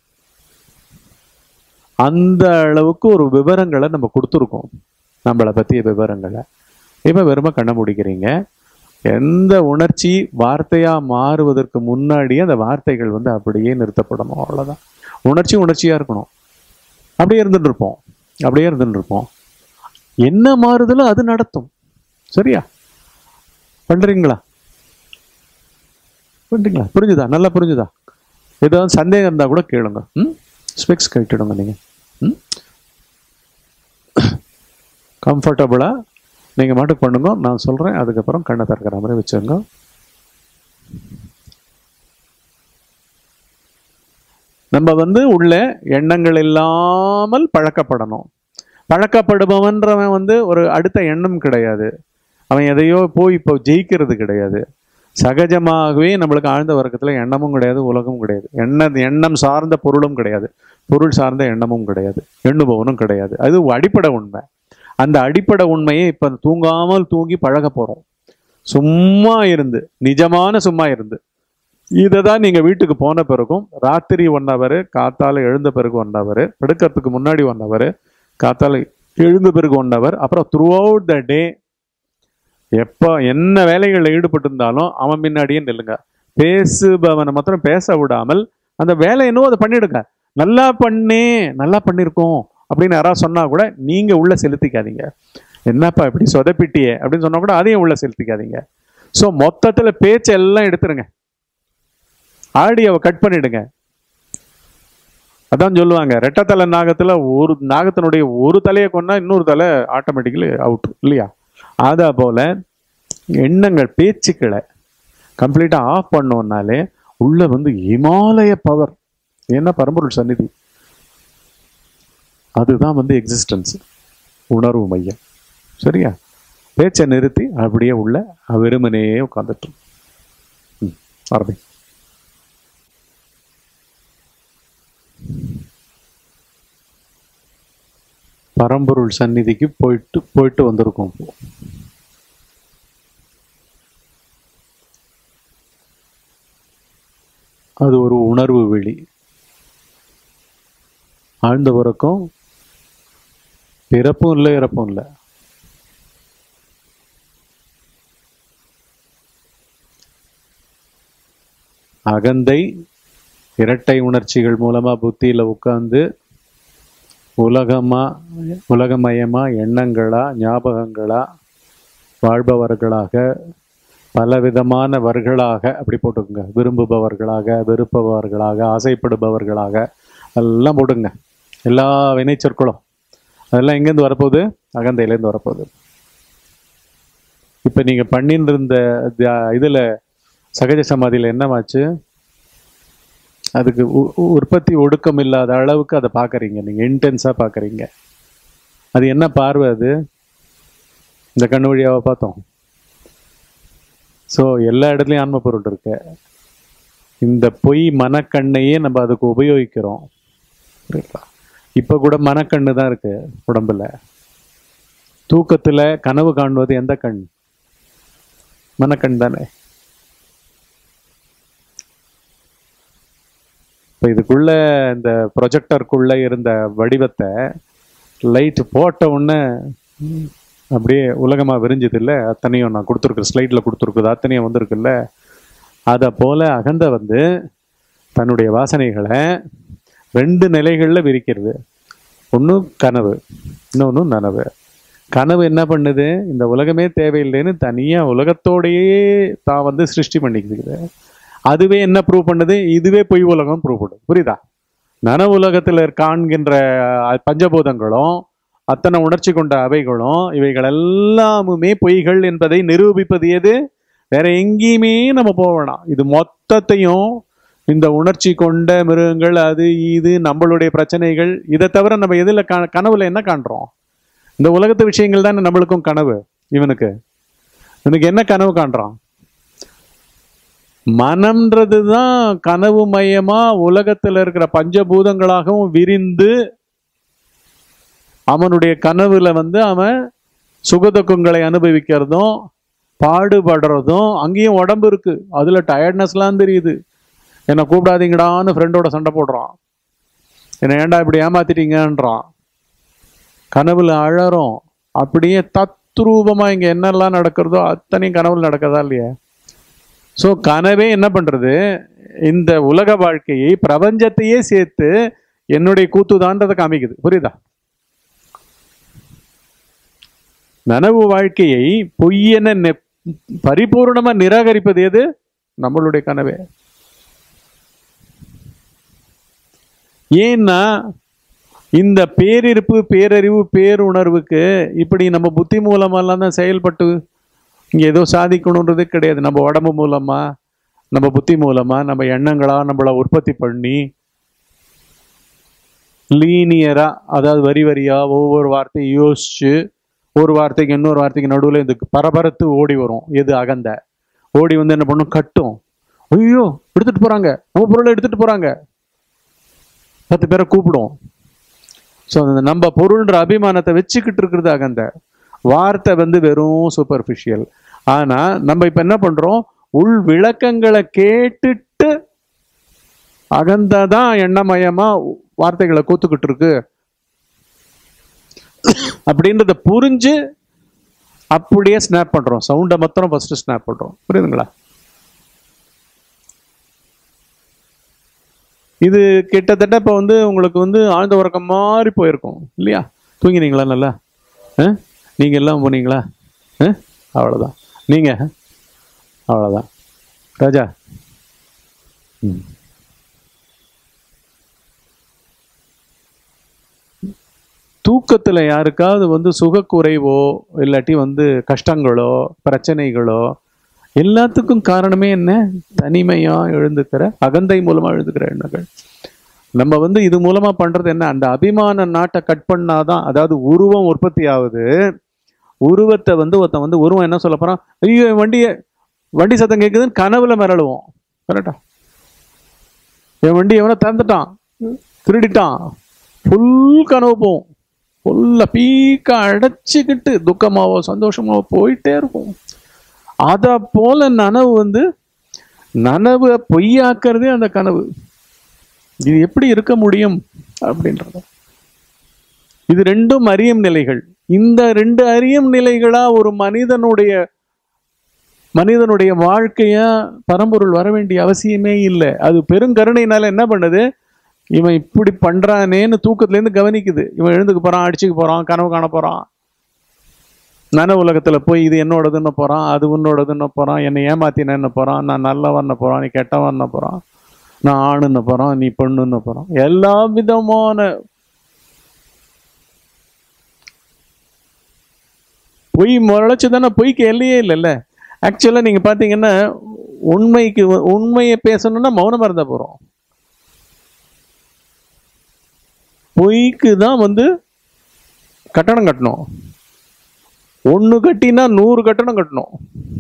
அந்த அளவுக்கு ஒரு விவரங்களை நம்ம கொடுத்துருக்கோம் நம்மளை பற்றிய விவரங்களை இப்போ வெறும கண்ணை முடிக்கிறீங்க எந்த உணர்ச்சி வார்த்தையா மாறுவதற்கு முன்னாடியே அந்த வார்த்தைகள் வந்து அப்படியே நிறுத்தப்படணும் அவ்வளவுதான் உணர்ச்சி உணர்ச்சியா இருக்கணும் அப்படியே இருந்துட்டு இருப்போம் அப்படியே இருந்துட்டு இருப்போம் என்ன மாறுதலோ அது நடத்தும் சரியா பண்றீங்களா பண்றீங்களா புரிஞ்சுதா நல்லா புரிஞ்சுதா ஏதாவது சந்தேகம் இருந்தா கூட கேளுங்க ம் ஸ்பெக்ஸ் கட்டிடுங்க நீங்க ம் கம்ஃபர்டபுளா நீங்க மாட்டுக்கு பண்ணுங்க நான் சொல்றேன் அதுக்கப்புறம் கண்ணை திறக்கிற மாதிரி வச்சுங்க நம்ம வந்து உள்ள எண்ணங்கள் இல்லாமல் பழக்கப்படணும் பழக்கப்படுபவன்றவன் வந்து ஒரு அடுத்த எண்ணம் கிடையாது அவன் எதையோ போய் இப்போ ஜெயிக்கிறது கிடையாது சகஜமாகவே நம்மளுக்கு ஆழ்ந்த வர்க்கத்துல எண்ணமும் கிடையாது உலகமும் கிடையாது எண்ண எண்ணம் சார்ந்த பொருளும் கிடையாது பொருள் சார்ந்த எண்ணமும் கிடையாது எண்ணுபவனும் கிடையாது அது அடிப்படை உண்மை அந்த அடிப்படை உண்மையை இப்ப தூங்காமல் தூங்கி பழக போறோம் சும்மா இருந்து நிஜமான சும்மா இருந்து இதை தான் நீங்க வீட்டுக்கு போன பிறகும் ராத்திரி ஒன் ஹவர் காத்தால எழுந்த பிறகு ஒன் ஹவர் படுக்கிறதுக்கு முன்னாடி ஒன் ஹவர் காத்தால எழுந்த பிறகு ஒன் ஹவர் அப்புறம் த்ரூ அவுட் த டே எப்போ என்ன வேலைகளில் ஈடுபட்டு இருந்தாலும் அவன் பின்னாடியே நில்லுங்க பேசுபவனை மாத்திரம் பேச விடாமல் அந்த வேலை என்னவோ அதை பண்ணிடுங்க நல்லா பண்ணே நல்லா பண்ணியிருக்கோம் அப்படின்னு யாராவது சொன்னா கூட நீங்க உள்ள செலுத்திக்காதீங்க என்னப்பா இப்படி சொதப்பிட்டியே அப்படின்னு சொன்னா கூட அதையும் உள்ள செலுத்திக்காதீங்க ஸோ மொத்தத்துல பேச்சை எல்லாம் எடுத்துருங்க ஆடியோவை கட் பண்ணிடுங்க அதான் சொல்லுவாங்க ரெட்டத்தலை நாகத்துல ஒரு நாகத்தினுடைய ஒரு தலையை கொண்டா இன்னொரு தலை ஆட்டோமேட்டிக்கலி அவுட் இல்லையா அதா போல எண்ணங்கள் பேச்சுக்களை கம்ப்ளீட்டா ஆஃப் பண்ணோம்னாலே உள்ள வந்து இமாலய பவர் ஏன்னா பரம்பொருள் சந்நிதி அதுதான் வந்து எக்ஸிஸ்டன்ஸ் உணர்வு மையம் சரியா பேச்சை நிறுத்தி அப்படியே உள்ள வெறுமனே உட்காந்துட்டு ம் ஆரம்பி பரம்பொருள் சந்நிதிக்கு போயிட்டு போயிட்டு வந்திருக்கோம் இப்போ அது ஒரு உணர்வு வெளி ஆழ்ந்த உறக்கம் பிறப்பும் இல்லை இறப்பும் இல்லை அகந்தை இரட்டை உணர்ச்சிகள் மூலமா புத்தியில உட்கார்ந்து உலகமா உலகமயமா எண்ணங்களா ஞாபகங்களா வாழ்பவர்களாக பலவிதமானவர்களாக அப்படி போட்டுக்கோங்க விரும்புபவர்களாக வெறுப்பவர்களாக ஆசைப்படுபவர்களாக எல்லாம் போட்டுங்க எல்லா வினைச்சொற்களும் அதெல்லாம் எங்கேருந்து வரப்போகுது அகந்தையிலேருந்து வரப்போகுது இப்போ நீங்கள் பண்ணிட்டு இருந்த தியா- இதுல சகஜ சமாதியில் என்னமாச்சு அதுக்கு உ- உ- உற்பத்தி ஒடுக்கம் இல்லாத அளவுக்கு அதை பார்க்குறீங்க நீங்கள் இன்டென்ஸாக பார்க்குறீங்க அது என்ன பார்வை அது இந்த கண்ணு வழியாவா பார்த்தோம் ஸோ எல்லா இடத்துலையும் ஆன்ம பொருள் இருக்கு இந்த பொய் மனக்கண்ணையே நம்ம அதுக்கு உபயோகிக்கிறோம் புரியுதா இப்போ கூட மனக்கண்ணு தான் இருக்கு உடம்புல தூக்கத்துல கனவு காணுவது எந்த கண் மனக்கண் தானே இப்போ இதுக்குள்ள இந்த ப்ரொஜெக்டருக்குள்ள இருந்த வடிவத்தை லைட் போட்ட உடனே ம், அப்படியே உலகமா விரிஞ்சது இல்ல அத்தனையும் நான் கொடுத்துருக்க ஸ்லைட்ல கொடுத்துருக்குது அத்தனையும் வந்திருக்குல்ல அதை போல அகந்த வந்து தன்னுடைய வாசனைகளை ரெண்டு நிலைகளில் விரிக்கிறது ஒன்று கனவு இன்னொன்று நனவு கனவு என்ன பண்ணுது இந்த உலகமே தேவையில்லைன்னு தனியாக உலகத்தோடையே தான் வந்து சிருஷ்டி பண்ணிக்குது அதுவே என்ன ப்ரூவ் பண்ணுது இதுவே பொய் உலகம் ப்ரூவ் பண்ணுது புரியுதா நனவு உலகத்தில் காண்கின்ற அஹ், பஞ்சபூதங்களும் அத்தனை உணர்ச்சி கொண்ட அவைகளும் இவைகள் எல்லாமுமே பொய்கள் என்பதை நிரூபிப்பது எது வேற எங்கேயுமே நம்ம போக வேணாம் இது மொத்தத்தையும் இந்த உணர்ச்சி கொண்ட மிருகங்கள் அது இது நம்மளுடைய பிரச்சனைகள் இதை தவிர நம்ம எதில் க கனவுல என்ன காண்றோம் இந்த உலகத்து விஷயங்கள் தானே நம்மளுக்கும் கனவு இவனுக்கு இவனுக்கு என்ன கனவு காண்றான் மனம்ன்றது தான் கனவு மயமா உலகத்துல இருக்கிற பஞ்சபூதங்களாகவும் விரிந்து அவனுடைய கனவுல வந்து அவன் சுகதுக்கங்களை அனுபவிக்கிறதும் பாடுபடுறதும் அங்கேயும் உடம்பு இருக்கு அதுல டயர்ட்னஸ்லாம் தெரியுது என்னை கூப்பிடாதீங்கடான்னு ஃப்ரெண்டோட சண்டை போடுறான் என்னை ஏன்டா இப்படி ஏமாத்திட்டீங்கன்றான் கனவுல அழறோம் அப்படியே தத்ரூபமா இங்க என்னெல்லாம் நடக்கிறதோ அத்தனையும் கனவுல நடக்கிறதா இல்லையா ஸோ கனவே என்ன பண்றது இந்த உலக வாழ்க்கையை பிரபஞ்சத்தையே சேர்த்து என்னுடைய கூத்துதான்றதை காமிக்குது புரியுதா நனவு வாழ்க்கையை பொய்யென நெ- பரிபூர்ணமா நிராகரிப்பது எது நம்மளுடைய கனவே ஏன்னா இந்த பேரிருப்பு பேரறிவு பேருணர்வுக்கு இப்படி நம்ம புத்தி மூலமெல்லாம் தான் செயல்பட்டு இங்க ஏதோ சாதிக்கணுன்றது கிடையாது நம்ம உடம்பு மூலமா நம்ம புத்தி மூலமா நம்ம எண்ணங்களா நம்மள உற்பத்தி பண்ணி லீனியரா அதாவது வரி வரியா ஒவ்வொரு வார்த்தையும் யோசிச்சு ஒரு வார்த்தைக்கு இன்னொரு வார்த்தைக்கு நடுவில் இந்த பரபரத்து ஓடி வரும் எது அகந்த ஓடி வந்து என்ன பண்ணும் கட்டும் ஐயோ எடுத்துட்டு போறாங்க நம்ம பொருளை எடுத்துட்டு போறாங்க பத்து பேரை கூப்பிடும் ஸோ அந்த நம்ம பொருள்ன்ற அபிமானத்தை வச்சுக்கிட்டு இருக்கிறது அகந்த வார்த்தை வந்து வெறும் சூப்பர்ஃபிஷியல் ஆனா நம்ம இப்ப என்ன பண்றோம் உள் விளக்கங்களை கேட்டுட்டு அகந்ததான் எண்ணமயமா வார்த்தைகளை கூத்துக்கிட்டு இருக்கு அப்படின்றத புரிஞ்சு அப்படியே ஸ்னாப் பண்றோம் சவுண்டை மாத்திரம் ஃபர்ஸ்ட் ஸ்னாப் பண்றோம் புரியுதுங்களா இது கிட்டத்தட்ட இப்போ வந்து உங்களுக்கு வந்து ஆழ்ந்த உறக்கம் மாதிரி போயிருக்கும் இல்லையா தூங்கினீங்களா நல்லா ஆ? நீங்க எல்லாம் போனீங்களா ஆ? அவ்வளவுதான் நீங்க அவ்வளவுதான் ராஜா ம். தூக்கத்துல யாருக்காவது வந்து சுகக்குறைவோ இல்லாட்டி வந்து கஷ்டங்களோ பிரச்சனைகளோ எல்லாத்துக்கும் காரணமே என்ன தனிமையா எழுந்துக்கிற அகந்தை மூலமா எழுந்துக்கிற எண்ணங்கள் நம்ம வந்து இது மூலமா பண்றது என்ன அந்த அபிமான நாட்டை கட் பண்ணாதான் அதாவது உருவம் உற்பத்தி ஆகுது உருவத்தை வந்து ஒருத்தன் வந்து உருவம் என்ன சொல்ல போறான் ஐயோ என் வண்டியை வண்டி சத்தம் கேட்குதுன்னு கனவுல மிரளுவோம் கரெக்டா என் வண்டி எவனோ திறந்துட்டான் திருடிட்டான் ஃபுல் கனவு போகும் ஃபுல்லா பீக்கா அடைச்சிக்கிட்டு துக்கமாவோ சந்தோஷமாவோ போயிட்டே இருக்கும் அத போல நனவு வந்து நனவு பொய்யாக்குறதே அந்த கனவு இது எப்படி இருக்க முடியும் அப்படின்றது இது ரெண்டும் அறியும் நிலைகள் இந்த ரெண்டு அறியும் நிலைகளா ஒரு மனிதனுடைய மனிதனுடைய வாழ்க்கைய பரம்பொருள் வர வேண்டிய அவசியமே இல்லை அது பெருங்கருணையினால என்ன பண்ணுது இவன் இப்படி பண்றானேன்னு தூக்கத்துல இருந்து கவனிக்குது இவன் எழுந்துக்க போறான் அடிச்சுக்க போறான் கனவு காண போறான் நன உலகத்துல போய் இது என்னோடதுன்னு போறான் அது உன்னோடதுன்னு போறான் என்னை ஏமாத்தினு போறான் நான் நல்லவன்னு போறான் நீ கெட்டவன்னு போறான் நான் ஆணுன்னு போறான் நீ பெண்ணுன்னு போறான் எல்லா விதமான பொய் முளைச்சு தானே பொய்க்கு எல்லையே இல்லைல்ல ஆக்சுவலாக நீங்கள் பார்த்தீங்கன்னா உண்மைக்கு வ- உண்மையை பேசணும்னா மௌனமாக இருந்தால் போகிறோம் பொய்க்கு தான் வந்து கட்டணம் கட்டணும் ஒன்று கட்டினா நூறு கட்டணம் கட்டணும்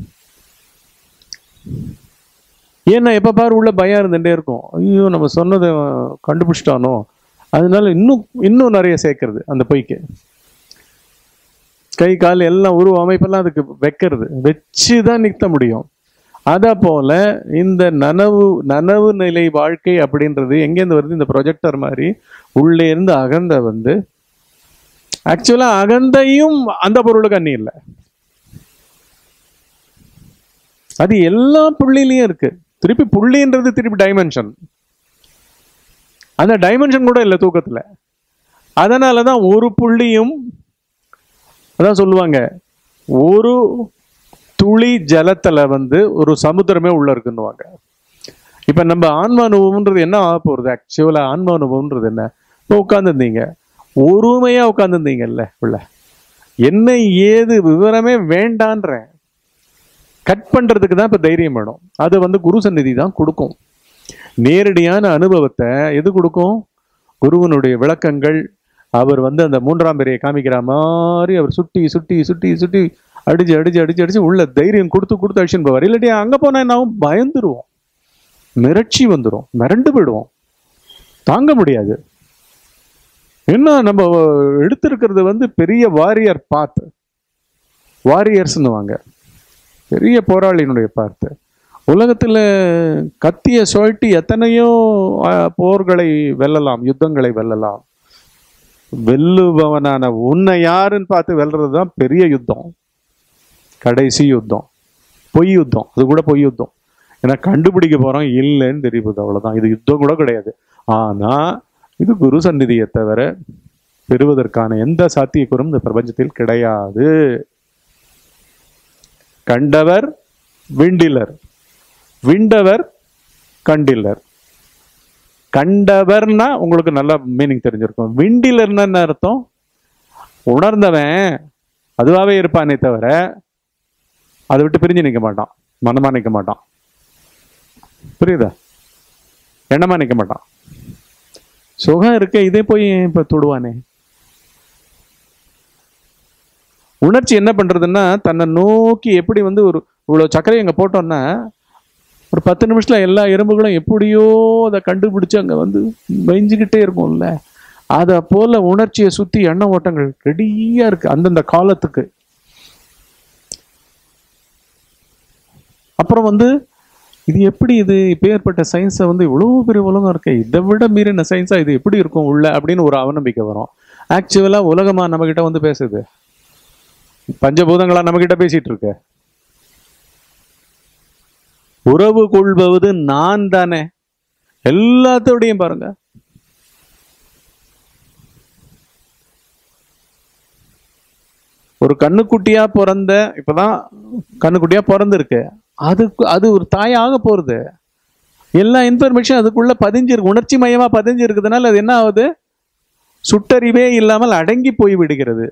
ஏன்னா எப்போ பாரு உள்ள பயம் இருந்துகிட்டே இருக்கும் ஐயோ நம்ம சொன்னதை அவன் கண்டுபிடிச்சிட்டானோ அதனால இன்னும் இன்னும் நிறைய சேர்க்கறது அந்த பொய்க்கு கை கால் எல்லாம் உருவ அமைப்பெல்லாம் அதுக்கு வைக்கிறது வச்சு தான் நிறுத்த முடியும் அதை போல இந்த நனவு நனவு நிலை வாழ்க்கை அப்படின்றது எங்கேருந்து வருது இந்த ப்ரொஜெக்டர் மாதிரி உள்ளே இருந்து அகந்த வந்து ஆக்சுவலா அகந்தையும் அந்த பொருளுக்கு அன்னி இல்லை அது எல்லா புள்ளிலையும் இருக்கு திருப்பி புள்ளின்றது திருப்பி டைமென்ஷன் அந்த டைமென்ஷன் கூட இல்லை தூக்கத்துல அதனால தான் ஒரு புள்ளியும் அதான் சொல்லுவாங்க ஒரு துளி ஜலத்துல வந்து ஒரு சமுத்திரமே உள்ள இருக்குன்னுவாங்க இப்ப நம்ம ஆன்ம அனுபவம்ன்றது என்ன ஆக போறது ஆக்சுவலா ஆன்ம அனுபவம்ன்றது என்ன இப்போ உட்காந்துருந்தீங்க ஒருமையா உட்காந்துருந்தீங்கல்ல உள்ள என்ன ஏது விவரமே வேண்டான்றேன் கட் பண்றதுக்கு தான் இப்ப தைரியம் வேணும் அது வந்து குரு சந்நிதி தான் கொடுக்கும் நேரடியான அனுபவத்தை எது கொடுக்கும் குருவனுடைய விளக்கங்கள் அவர் வந்து அந்த மூன்றாம் பெரிய காமிக்கிற மாதிரி அவர் சுட்டி சுட்டி சுட்டி சுட்டி அடிச்சு அடிச்சு அடிச்சு அடிச்சு உள்ள தைரியம் கொடுத்து கொடுத்து அடிச்சுன்னு போவார் இல்லாட்டி அங்க போனா என்ன ஆகும்? பயந்துருவோம் மிரட்சி வந்துடும் மிரண்டு போயிடுவோம் தாங்க முடியாது என்ன நம்ம எடுத்திருக்கிறது வந்து பெரிய வாரியர் பாத் வாரியர்ஸ்னுவாங்க பெரிய போராளியினுடைய பார்த்து உலகத்துல கத்திய சுழட்டி எத்தனையோ அஹ், போர்களை வெல்லலாம் யுத்தங்களை வெல்லலாம் வெல்லுபவனான உன்னை யாருன்னு பார்த்து வெல்றது தான் பெரிய யுத்தம் கடைசி யுத்தம் பொய் யுத்தம் அது கூட பொய் யுத்தம் ஏன்னா கண்டுபிடிக்க போறோம் இல்லைன்னு தெரியுது அவ்வளவுதான் இது யுத்தம் கூட கிடையாது ஆனா இது குரு சந்நிதியை தவிர பெறுவதற்கான எந்த சாத்தியக்கூறும் இந்த பிரபஞ்சத்தில் கிடையாது கண்டவர் விண்டிலர் விண்டவர் கண்டிலர் கண்டவர்னா உங்களுக்கு நல்லா மீனிங் தெரிஞ்சிருக்கும் விண்டிலர்னா என்ன அர்த்தம் உணர்ந்தவன் அதுவாகவே இருப்பானே தவிர அதை விட்டு பிரிஞ்சு நிற்க மாட்டான் மனமா நிற்க மாட்டான் புரியுதா எண்ணமா நிற்க மாட்டான் சுகம் இருக்க இதே போய் ஏன் இப்ப தொடுவானே உணர்ச்சி என்ன பண்றதுன்னா தன்னை நோக்கி எப்படி வந்து ஒரு இவ்வளவு சர்க்கரை அங்க போட்டோம்னா ஒரு பத்து நிமிஷத்துல எல்லா எறும்புகளும் எப்படியோ அதை கண்டுபிடிச்சு அங்க வந்து மெஞ்சுக்கிட்டே இருக்கும்ல அதை போல உணர்ச்சியை சுத்தி எண்ண ஓட்டங்கள் ரெடியா இருக்கு அந்தந்த காலத்துக்கு அப்புறம் வந்து இது எப்படி இது இப்பேற்பட்ட சயின்ஸை வந்து இவ்வளோ பெரிய உலகம் இருக்கு இதை விட மீறின சயின்ஸா இது எப்படி இருக்கும் உள்ள அப்படின்னு ஒரு அவநம்பிக்கை வரும் ஆக்சுவலா உலகமா நம்ம கிட்ட வந்து பேசுது பஞ்சபூதங்களா நம்ம கிட்ட பேசிட்டு இருக்கு உறவு கொள்பவது நான் தானே எல்லாத்தோடையும் பாருங்க ஒரு கண்ணுக்குட்டியா பிறந்த இப்பதான் கண்ணுக்குட்டியா பிறந்திருக்கு அதுக்கு அது ஒரு தாயாக போறது எல்லா இன்ஃபர்மேஷன் அதுக்குள்ள பதிஞ்சிருக்கு உணர்ச்சி மயமா பதிஞ்சு இருக்கிறதுனால அது என்ன ஆகுது சுட்டறிவே இல்லாமல் அடங்கி போய் விடுகிறது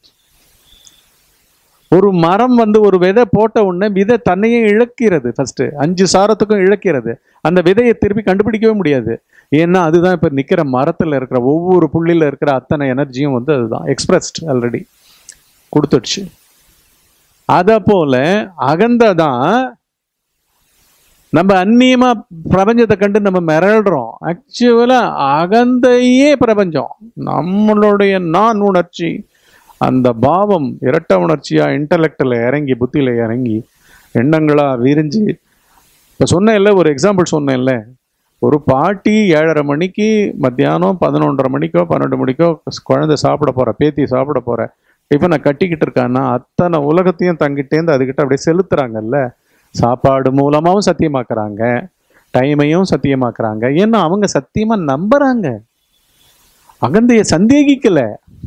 ஒரு மரம் வந்து ஒரு விதை போட்ட உடனே விதை தன்னையே இழக்கிறது ஃபர்ஸ்ட் அஞ்சு சாரத்துக்கும் இழக்கிறது அந்த விதையை திருப்பி கண்டுபிடிக்கவே முடியாது ஏன்னா அதுதான் இப்ப நிக்கிற மரத்துல இருக்கிற ஒவ்வொரு புள்ளில இருக்கிற அத்தனை எனர்ஜியும் வந்து அதுதான் எக்ஸ்பிரஸ்ட் ஆல்ரெடி கொடுத்துடுச்சு அத போல அகந்ததான் நம்ம அந்நியமா பிரபஞ்சத்தை கண்டு நம்ம மிரள்றோம் ஆக்சுவலா அகந்தையே பிரபஞ்சம் நம்மளுடைய நான் உணர்ச்சி அந்த பாவம் இரட்ட உணர்ச்சியா இன்டலெக்டில் இறங்கி புத்தியில இறங்கி எண்ணங்களா விரிஞ்சு இப்போ சொன்னேன்ல ஒரு எக்ஸாம்பிள் சொன்னேன்ல ஒரு பாட்டி ஏழரை மணிக்கு மத்தியானம் பதினொன்றரை மணிக்கோ பன்னெண்டு மணிக்கோ குழந்தை சாப்பிட போற பேத்தி சாப்பிட போற டிஃபனை கட்டிக்கிட்டு இருக்கான்னா அத்தனை உலகத்தையும் தங்கிட்டேந்து அதுகிட்ட அப்படியே செலுத்துறாங்கல்ல சாப்பாடு மூலமாவும் சத்தியமாக்குறாங்க டைமையும் சத்தியமாக்குறாங்க ஏன்னா அவங்க சத்தியமா நம்புறாங்க அகந்தைய சந்தேகிக்கல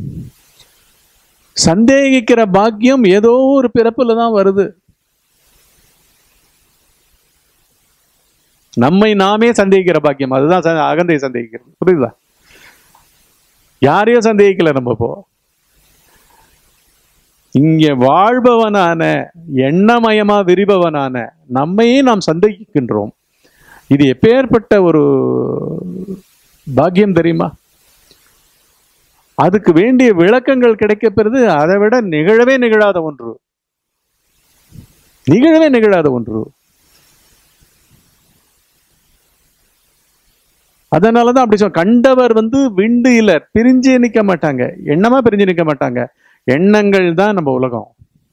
சந்தேகிக்கிற பாக்கியம் ஏதோ ஒரு பிறப்புல தான் வருது நம்மை நாமே சந்தேகிக்கிற பாக்கியம் அதுதான் ச- அகந்தையை சந்தேகிக்கிறது புரியுதா யாரையும் சந்தேகிக்கல நம்ம இப்போ இங்க வாழ்பவனான எண்ணமயமா விரிபவனான நம்மையே நாம் சந்தேகிக்கின்றோம் இது எப்பேற்பட்ட ஒரு பாக்கியம் தெரியுமா அதுக்கு வேண்டிய விளக்கங்கள் கிடைக்கப்பெறுது அதை விட நிகழவே நிகழாத ஒன்று நிகழவே நிகழாத ஒன்று அதனாலதான் அப்படி சொல் கண்டவர் வந்து விண்டு இல்ல பிரிஞ்சு நிக்க மாட்டாங்க எண்ணமா பிரிஞ்சு நிக்க மாட்டாங்க எண்ணங்கள் தான் நம்ம உலகம்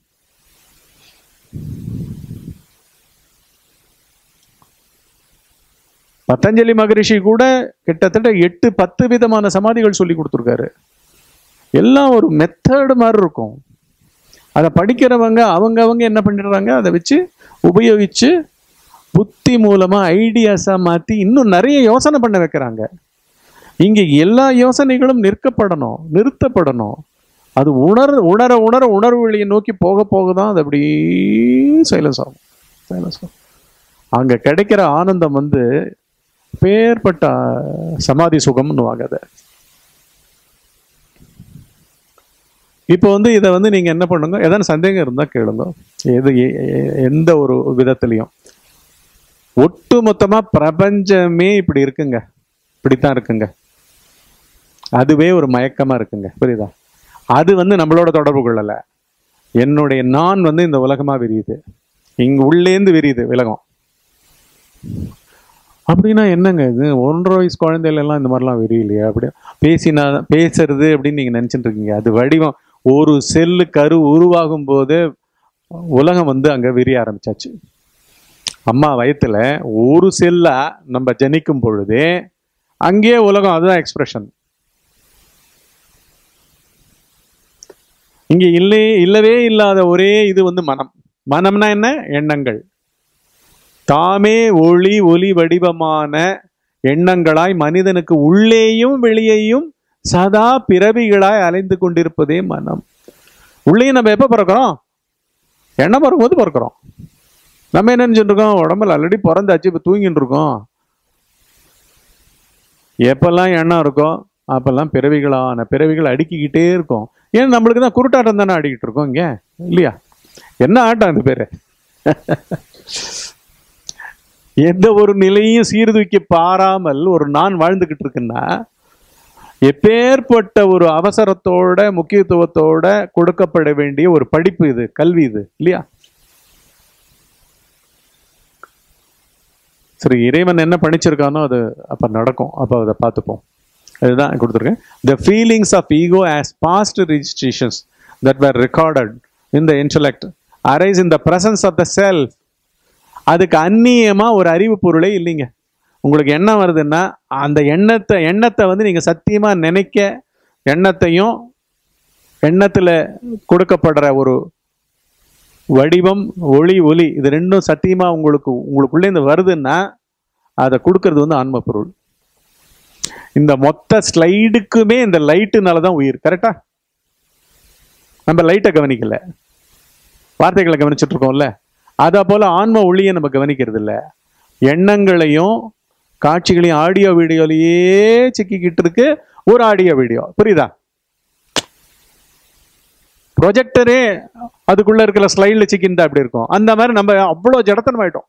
பதஞ்சலி மகரிஷி கூட கிட்டத்தட்ட எட்டு பத்து விதமான சமாதிகள் சொல்லி கொடுத்துருக்காரு எல்லாம் ஒரு மெத்தடு மாதிரி இருக்கும் அதை படிக்கிறவங்க அவங்க அவங்க என்ன பண்ணிடுறாங்க அதை வச்சு உபயோகிச்சு புத்தி மூலமா ஐடியாஸா மாத்தி இன்னும் நிறைய யோசனை பண்ண வைக்கிறாங்க இங்க எல்லா யோசனைகளும் நிற்கப்படணும் நிறுத்தப்படணும் அது உணர் உணர உணர உணர்வு வழியை நோக்கி போக போக தான் அது அப்படியே சைலன்ஸ் ஆகும் சைலன்ஸ் ஆகும் அங்க கிடைக்கிற ஆனந்தம் வந்து பேர்பட்ட சமாதி சுகம்னு அதை இப்போ வந்து இதை வந்து நீங்க என்ன பண்ணுங்க ஏதாவது சந்தேகம் இருந்தா கேளுங்க எது எ- எ- எந்த ஒரு விதத்துலையும் ஒட்டு மொத்தமா பிரபஞ்சமே இப்படி இருக்குங்க இப்படித்தான் இருக்குங்க அதுவே ஒரு மயக்கமா இருக்குங்க புரியுதா அது வந்து நம்மளோட தொடர்பு கொள்ளல என்னுடைய நான் வந்து இந்த உலகமா விரியுது இங்க உள்ளேந்து விரியுது விலகம் அப்படின்னா என்னங்க இது ஒன்றரை வயசு குழந்தையில எல்லாம் இந்த மாதிரிலாம் விரியலையா அப்படி பேசினா பேசுறது அப்படின்னு நீங்க நினைச்சிட்டு இருக்கீங்க அது வடிவம் ஒரு செல்லு கரு உருவாகும் போது உலகம் வந்து அங்க விரிய ஆரம்பிச்சாச்சு அம்மா வயத்துல ஒரு செல்லா நம்ம ஜனிக்கும் பொழுதே அங்கேயே உலகம் அதுதான் எக்ஸ்பிரஷன் இங்க இல்லை இல்லவே இல்லாத ஒரே இது வந்து மனம் மனம்னா என்ன எண்ணங்கள் தாமே ஒளி ஒளி வடிவமான எண்ணங்களாய் மனிதனுக்கு உள்ளேயும் வெளியேயும் சதா பிறவிகளாய் அலைந்து கொண்டிருப்பதே மனம் உள்ளேயும் நம்ம எப்ப பிறக்கிறோம் எண்ணம் பிறக்கும்போது பிறக்கிறோம் நம்ம என்ன நினைச்சிட்டு இருக்கோம் உடம்புல ஆல்ரெடி பிறந்தாச்சு இப்ப தூங்கிட்டு இருக்கோம் எப்பெல்லாம் எண்ணம் இருக்கோ அப்பெல்லாம் பிறவிகளான பிறவிகள் அடுக்கிக்கிட்டே இருக்கும் ஏன் நம்மளுக்கு தான் குருட்டாட்டம் தானே ஆடிக்கிட்டு இருக்கோம் இங்க இல்லையா என்ன ஆட்டம் அது பேரு எந்த ஒரு நிலையும் சீர்தூக்கி பாராமல் ஒரு நான் வாழ்ந்துகிட்டு இருக்குன்னா எப்பேற்பட்ட ஒரு அவசரத்தோட முக்கியத்துவத்தோட கொடுக்கப்பட வேண்டிய ஒரு படிப்பு இது கல்வி இது இல்லையா சரி இறைவன் என்ன பண்ணிச்சிருக்கானோ அது அப்ப நடக்கும் அப்ப அதை பார்த்துப்போம் அதுதான் கொடுத்துருக்கேன் the feelings of ego as past registrations that were recorded in the intellect arise in the presence of the self அதுக்கு அந்நியமா ஒரு அறிவு பொருளே இல்லைங்க உங்களுக்கு எண்ணம் வருதுன்னா அந்த எண்ணத்தை எண்ணத்தை வந்து நீங்க சத்தியமா நினைக்க எண்ணத்தையும் எண்ணத்துல கொடுக்கப்படுற ஒரு வடிவம் ஒளி ஒலி இது ரெண்டும் சத்தியமா உங்களுக்கு உங்களுக்குள்ளே இருந்து வருதுன்னா அதை கொடுக்கறது வந்து ஆன்ம பொருள் இந்த மொத்த ஸ்லைடுக்குமே இந்த லைட்டுனால தான் உயிர் கரெக்டா நம்ம லைட்டை கவனிக்கல வார்த்தைகளை கவனிச்சுட்டு இருக்கோம்ல அதே போல ஆன்ம ஒளியை நம்ம கவனிக்கிறது இல்ல எண்ணங்களையும் காட்சிகளையும் ஆடியோ வீடியோலயே சிக்கிக்கிட்டு இருக்கு ஒரு ஆடியோ வீடியோ புரியுதா ப்ரொஜெக்டரே அதுக்குள்ள இருக்கிற ஸ்லைட்ல சிக்கிந்தா அப்படி இருக்கும் அந்த மாதிரி நம்ம அவ்வளோ ஜடத்தனம் ஆயிட்டோம்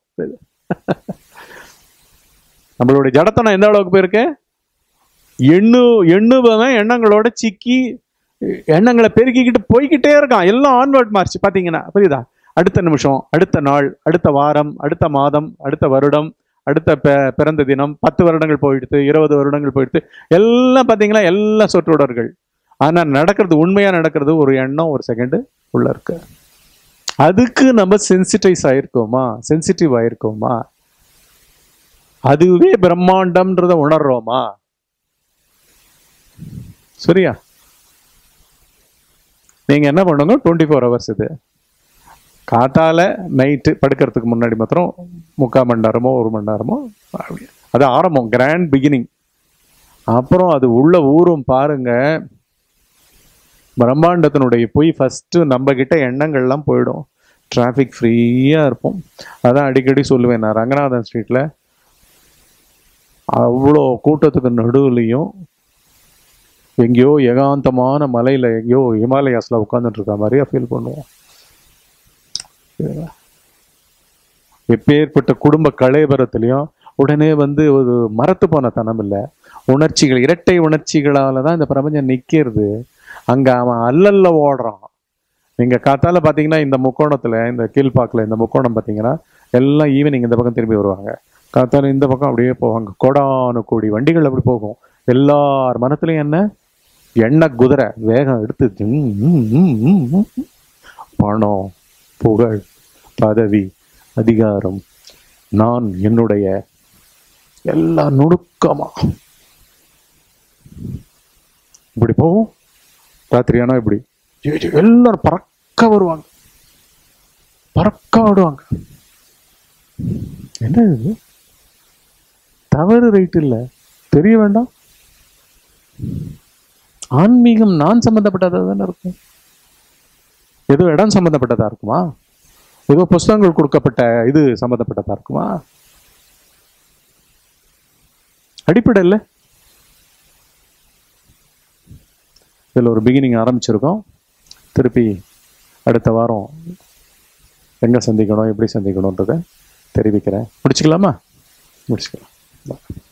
நம்மளுடைய ஜடத்தனம் எந்த அளவுக்கு போயிருக்கு எண்ணு எண்ணுபவன் எண்ணங்களோட சிக்கி எண்ணங்களை பெருக்கிக்கிட்டு போய்க்கிட்டே இருக்கான் எல்லாம் ஆன்வர்ட் மார்ச் பாத்தீங்கன்னா புரியுதா அடுத்த நிமிஷம் அடுத்த நாள் அடுத்த வாரம் அடுத்த மாதம் அடுத்த வருடம் அடுத்த பி- பிறந்த தினம் பத்து வருடங்கள் போயிடுத்து இருபது வருடங்கள் போயிடுத்து எல்லாம் பாத்தீங்களா எல்லாம் சொற்றொடர்கள் ஆனா நடக்கிறது உண்மையா நடக்கிறது ஒரு எண்ணம் ஒரு செகண்ட் உள்ள இருக்கு அதுக்கு நம்ம சென்சிட்டைஸ் ஆயிருக்கோமா சென்சிட்டிவ் ஆயிருக்கோமா அதுவே பிரம்மாண்டம்ன்றத உணர்றோமா சரியா நீங்க என்ன பண்ணுங்க டுவெண்ட்டி ஃபோர் ஹவர்ஸ் இது காத்தால நைட்டு படுக்கிறதுக்கு முன்னாடி மாத்திரம் முக்கால் மணி நேரமோ ஒரு மணி நேரமோ அப்படி. அது ஆரம்பம் கிராண்ட் பிகினிங் அப்புறம் அது உள்ள ஊரும் பாருங்க பிரம்மாண்டத்தினுடைய போய் ஃபர்ஸ்ட் நம்ம கிட்ட எண்ணங்கள்லாம் போயிடும் டிராஃபிக் ஃப்ரீயா இருப்போம் அதான் அடிக்கடி சொல்லுவேன் நான் ரங்கநாதன் ஸ்ட்ரீட்ல அவ்வளோ கூட்டத்துக்கு நடுவுலையும் எங்கேயோ ஏகாந்தமான மலையில எங்கேயோ ஹிமாலயாஸ்ல உட்காந்துட்டு இருக்க மாதிரியா ஃபீல் பண்ணுவோம் சரிங்களா? எப்பேற்பட்ட குடும்ப கலைபரத்திலையும் உடனே வந்து ஒரு மரத்து போன தனம் இல்லை உணர்ச்சிகள் இரட்டை உணர்ச்சிகளால தான் இந்த பிரபஞ்சம் நிற்கிறது அங்க அவன் அல்லல்ல ஓடுறான் நீங்க காத்தால பாத்தீங்கன்னா இந்த முக்கோணத்துல இந்த கீழ்பாக்கில் இந்த முக்கோணம் பாத்தீங்கன்னா எல்லாம் ஈவினிங் இந்த பக்கம் திரும்பி வருவாங்க காத்தால இந்த பக்கம் அப்படியே போவாங்க கோடானு கோடி வண்டிகள் அப்படி போகும் எல்லார் மனத்துலயும் என்ன எண்ணெய் குதிரை வேகம் எடுத்து ஜிம், ம், ம், ம், ம். பணம் புகழ் பதவி அதிகாரம் நான் என்னுடைய எல்லா நுணுக்கமா இப்படி போகும் ராத்திரியானா இப்படி ஜே, ஜே, எல்லாரும் பறக்க வருவாங்க பறக்க விடுவாங்க என்ன இது தவறு ரைட் இல்ல தெரிய வேண்டாம் ஆன்மீகம் நான் சம்பந்தப்பட்டதா தானே இருக்கும் ஏதோ இடம் சம்பந்தப்பட்டதா இருக்குமா ஏதோ புஸ்தகங்கள் கொடுக்கப்பட்ட இது சம்பந்தப்பட்டதா இருக்குமா அடிப்படை இல்லை இதில் ஒரு பிகினிங் ஆரம்பிச்சிருக்கோம் திருப்பி அடுத்த வாரம் எங்கே சந்திக்கணும் எப்படி சந்திக்கணுன்றதை தெரிவிக்கிறேன் முடிச்சுக்கலாமா முடிச்சுக்கலாம்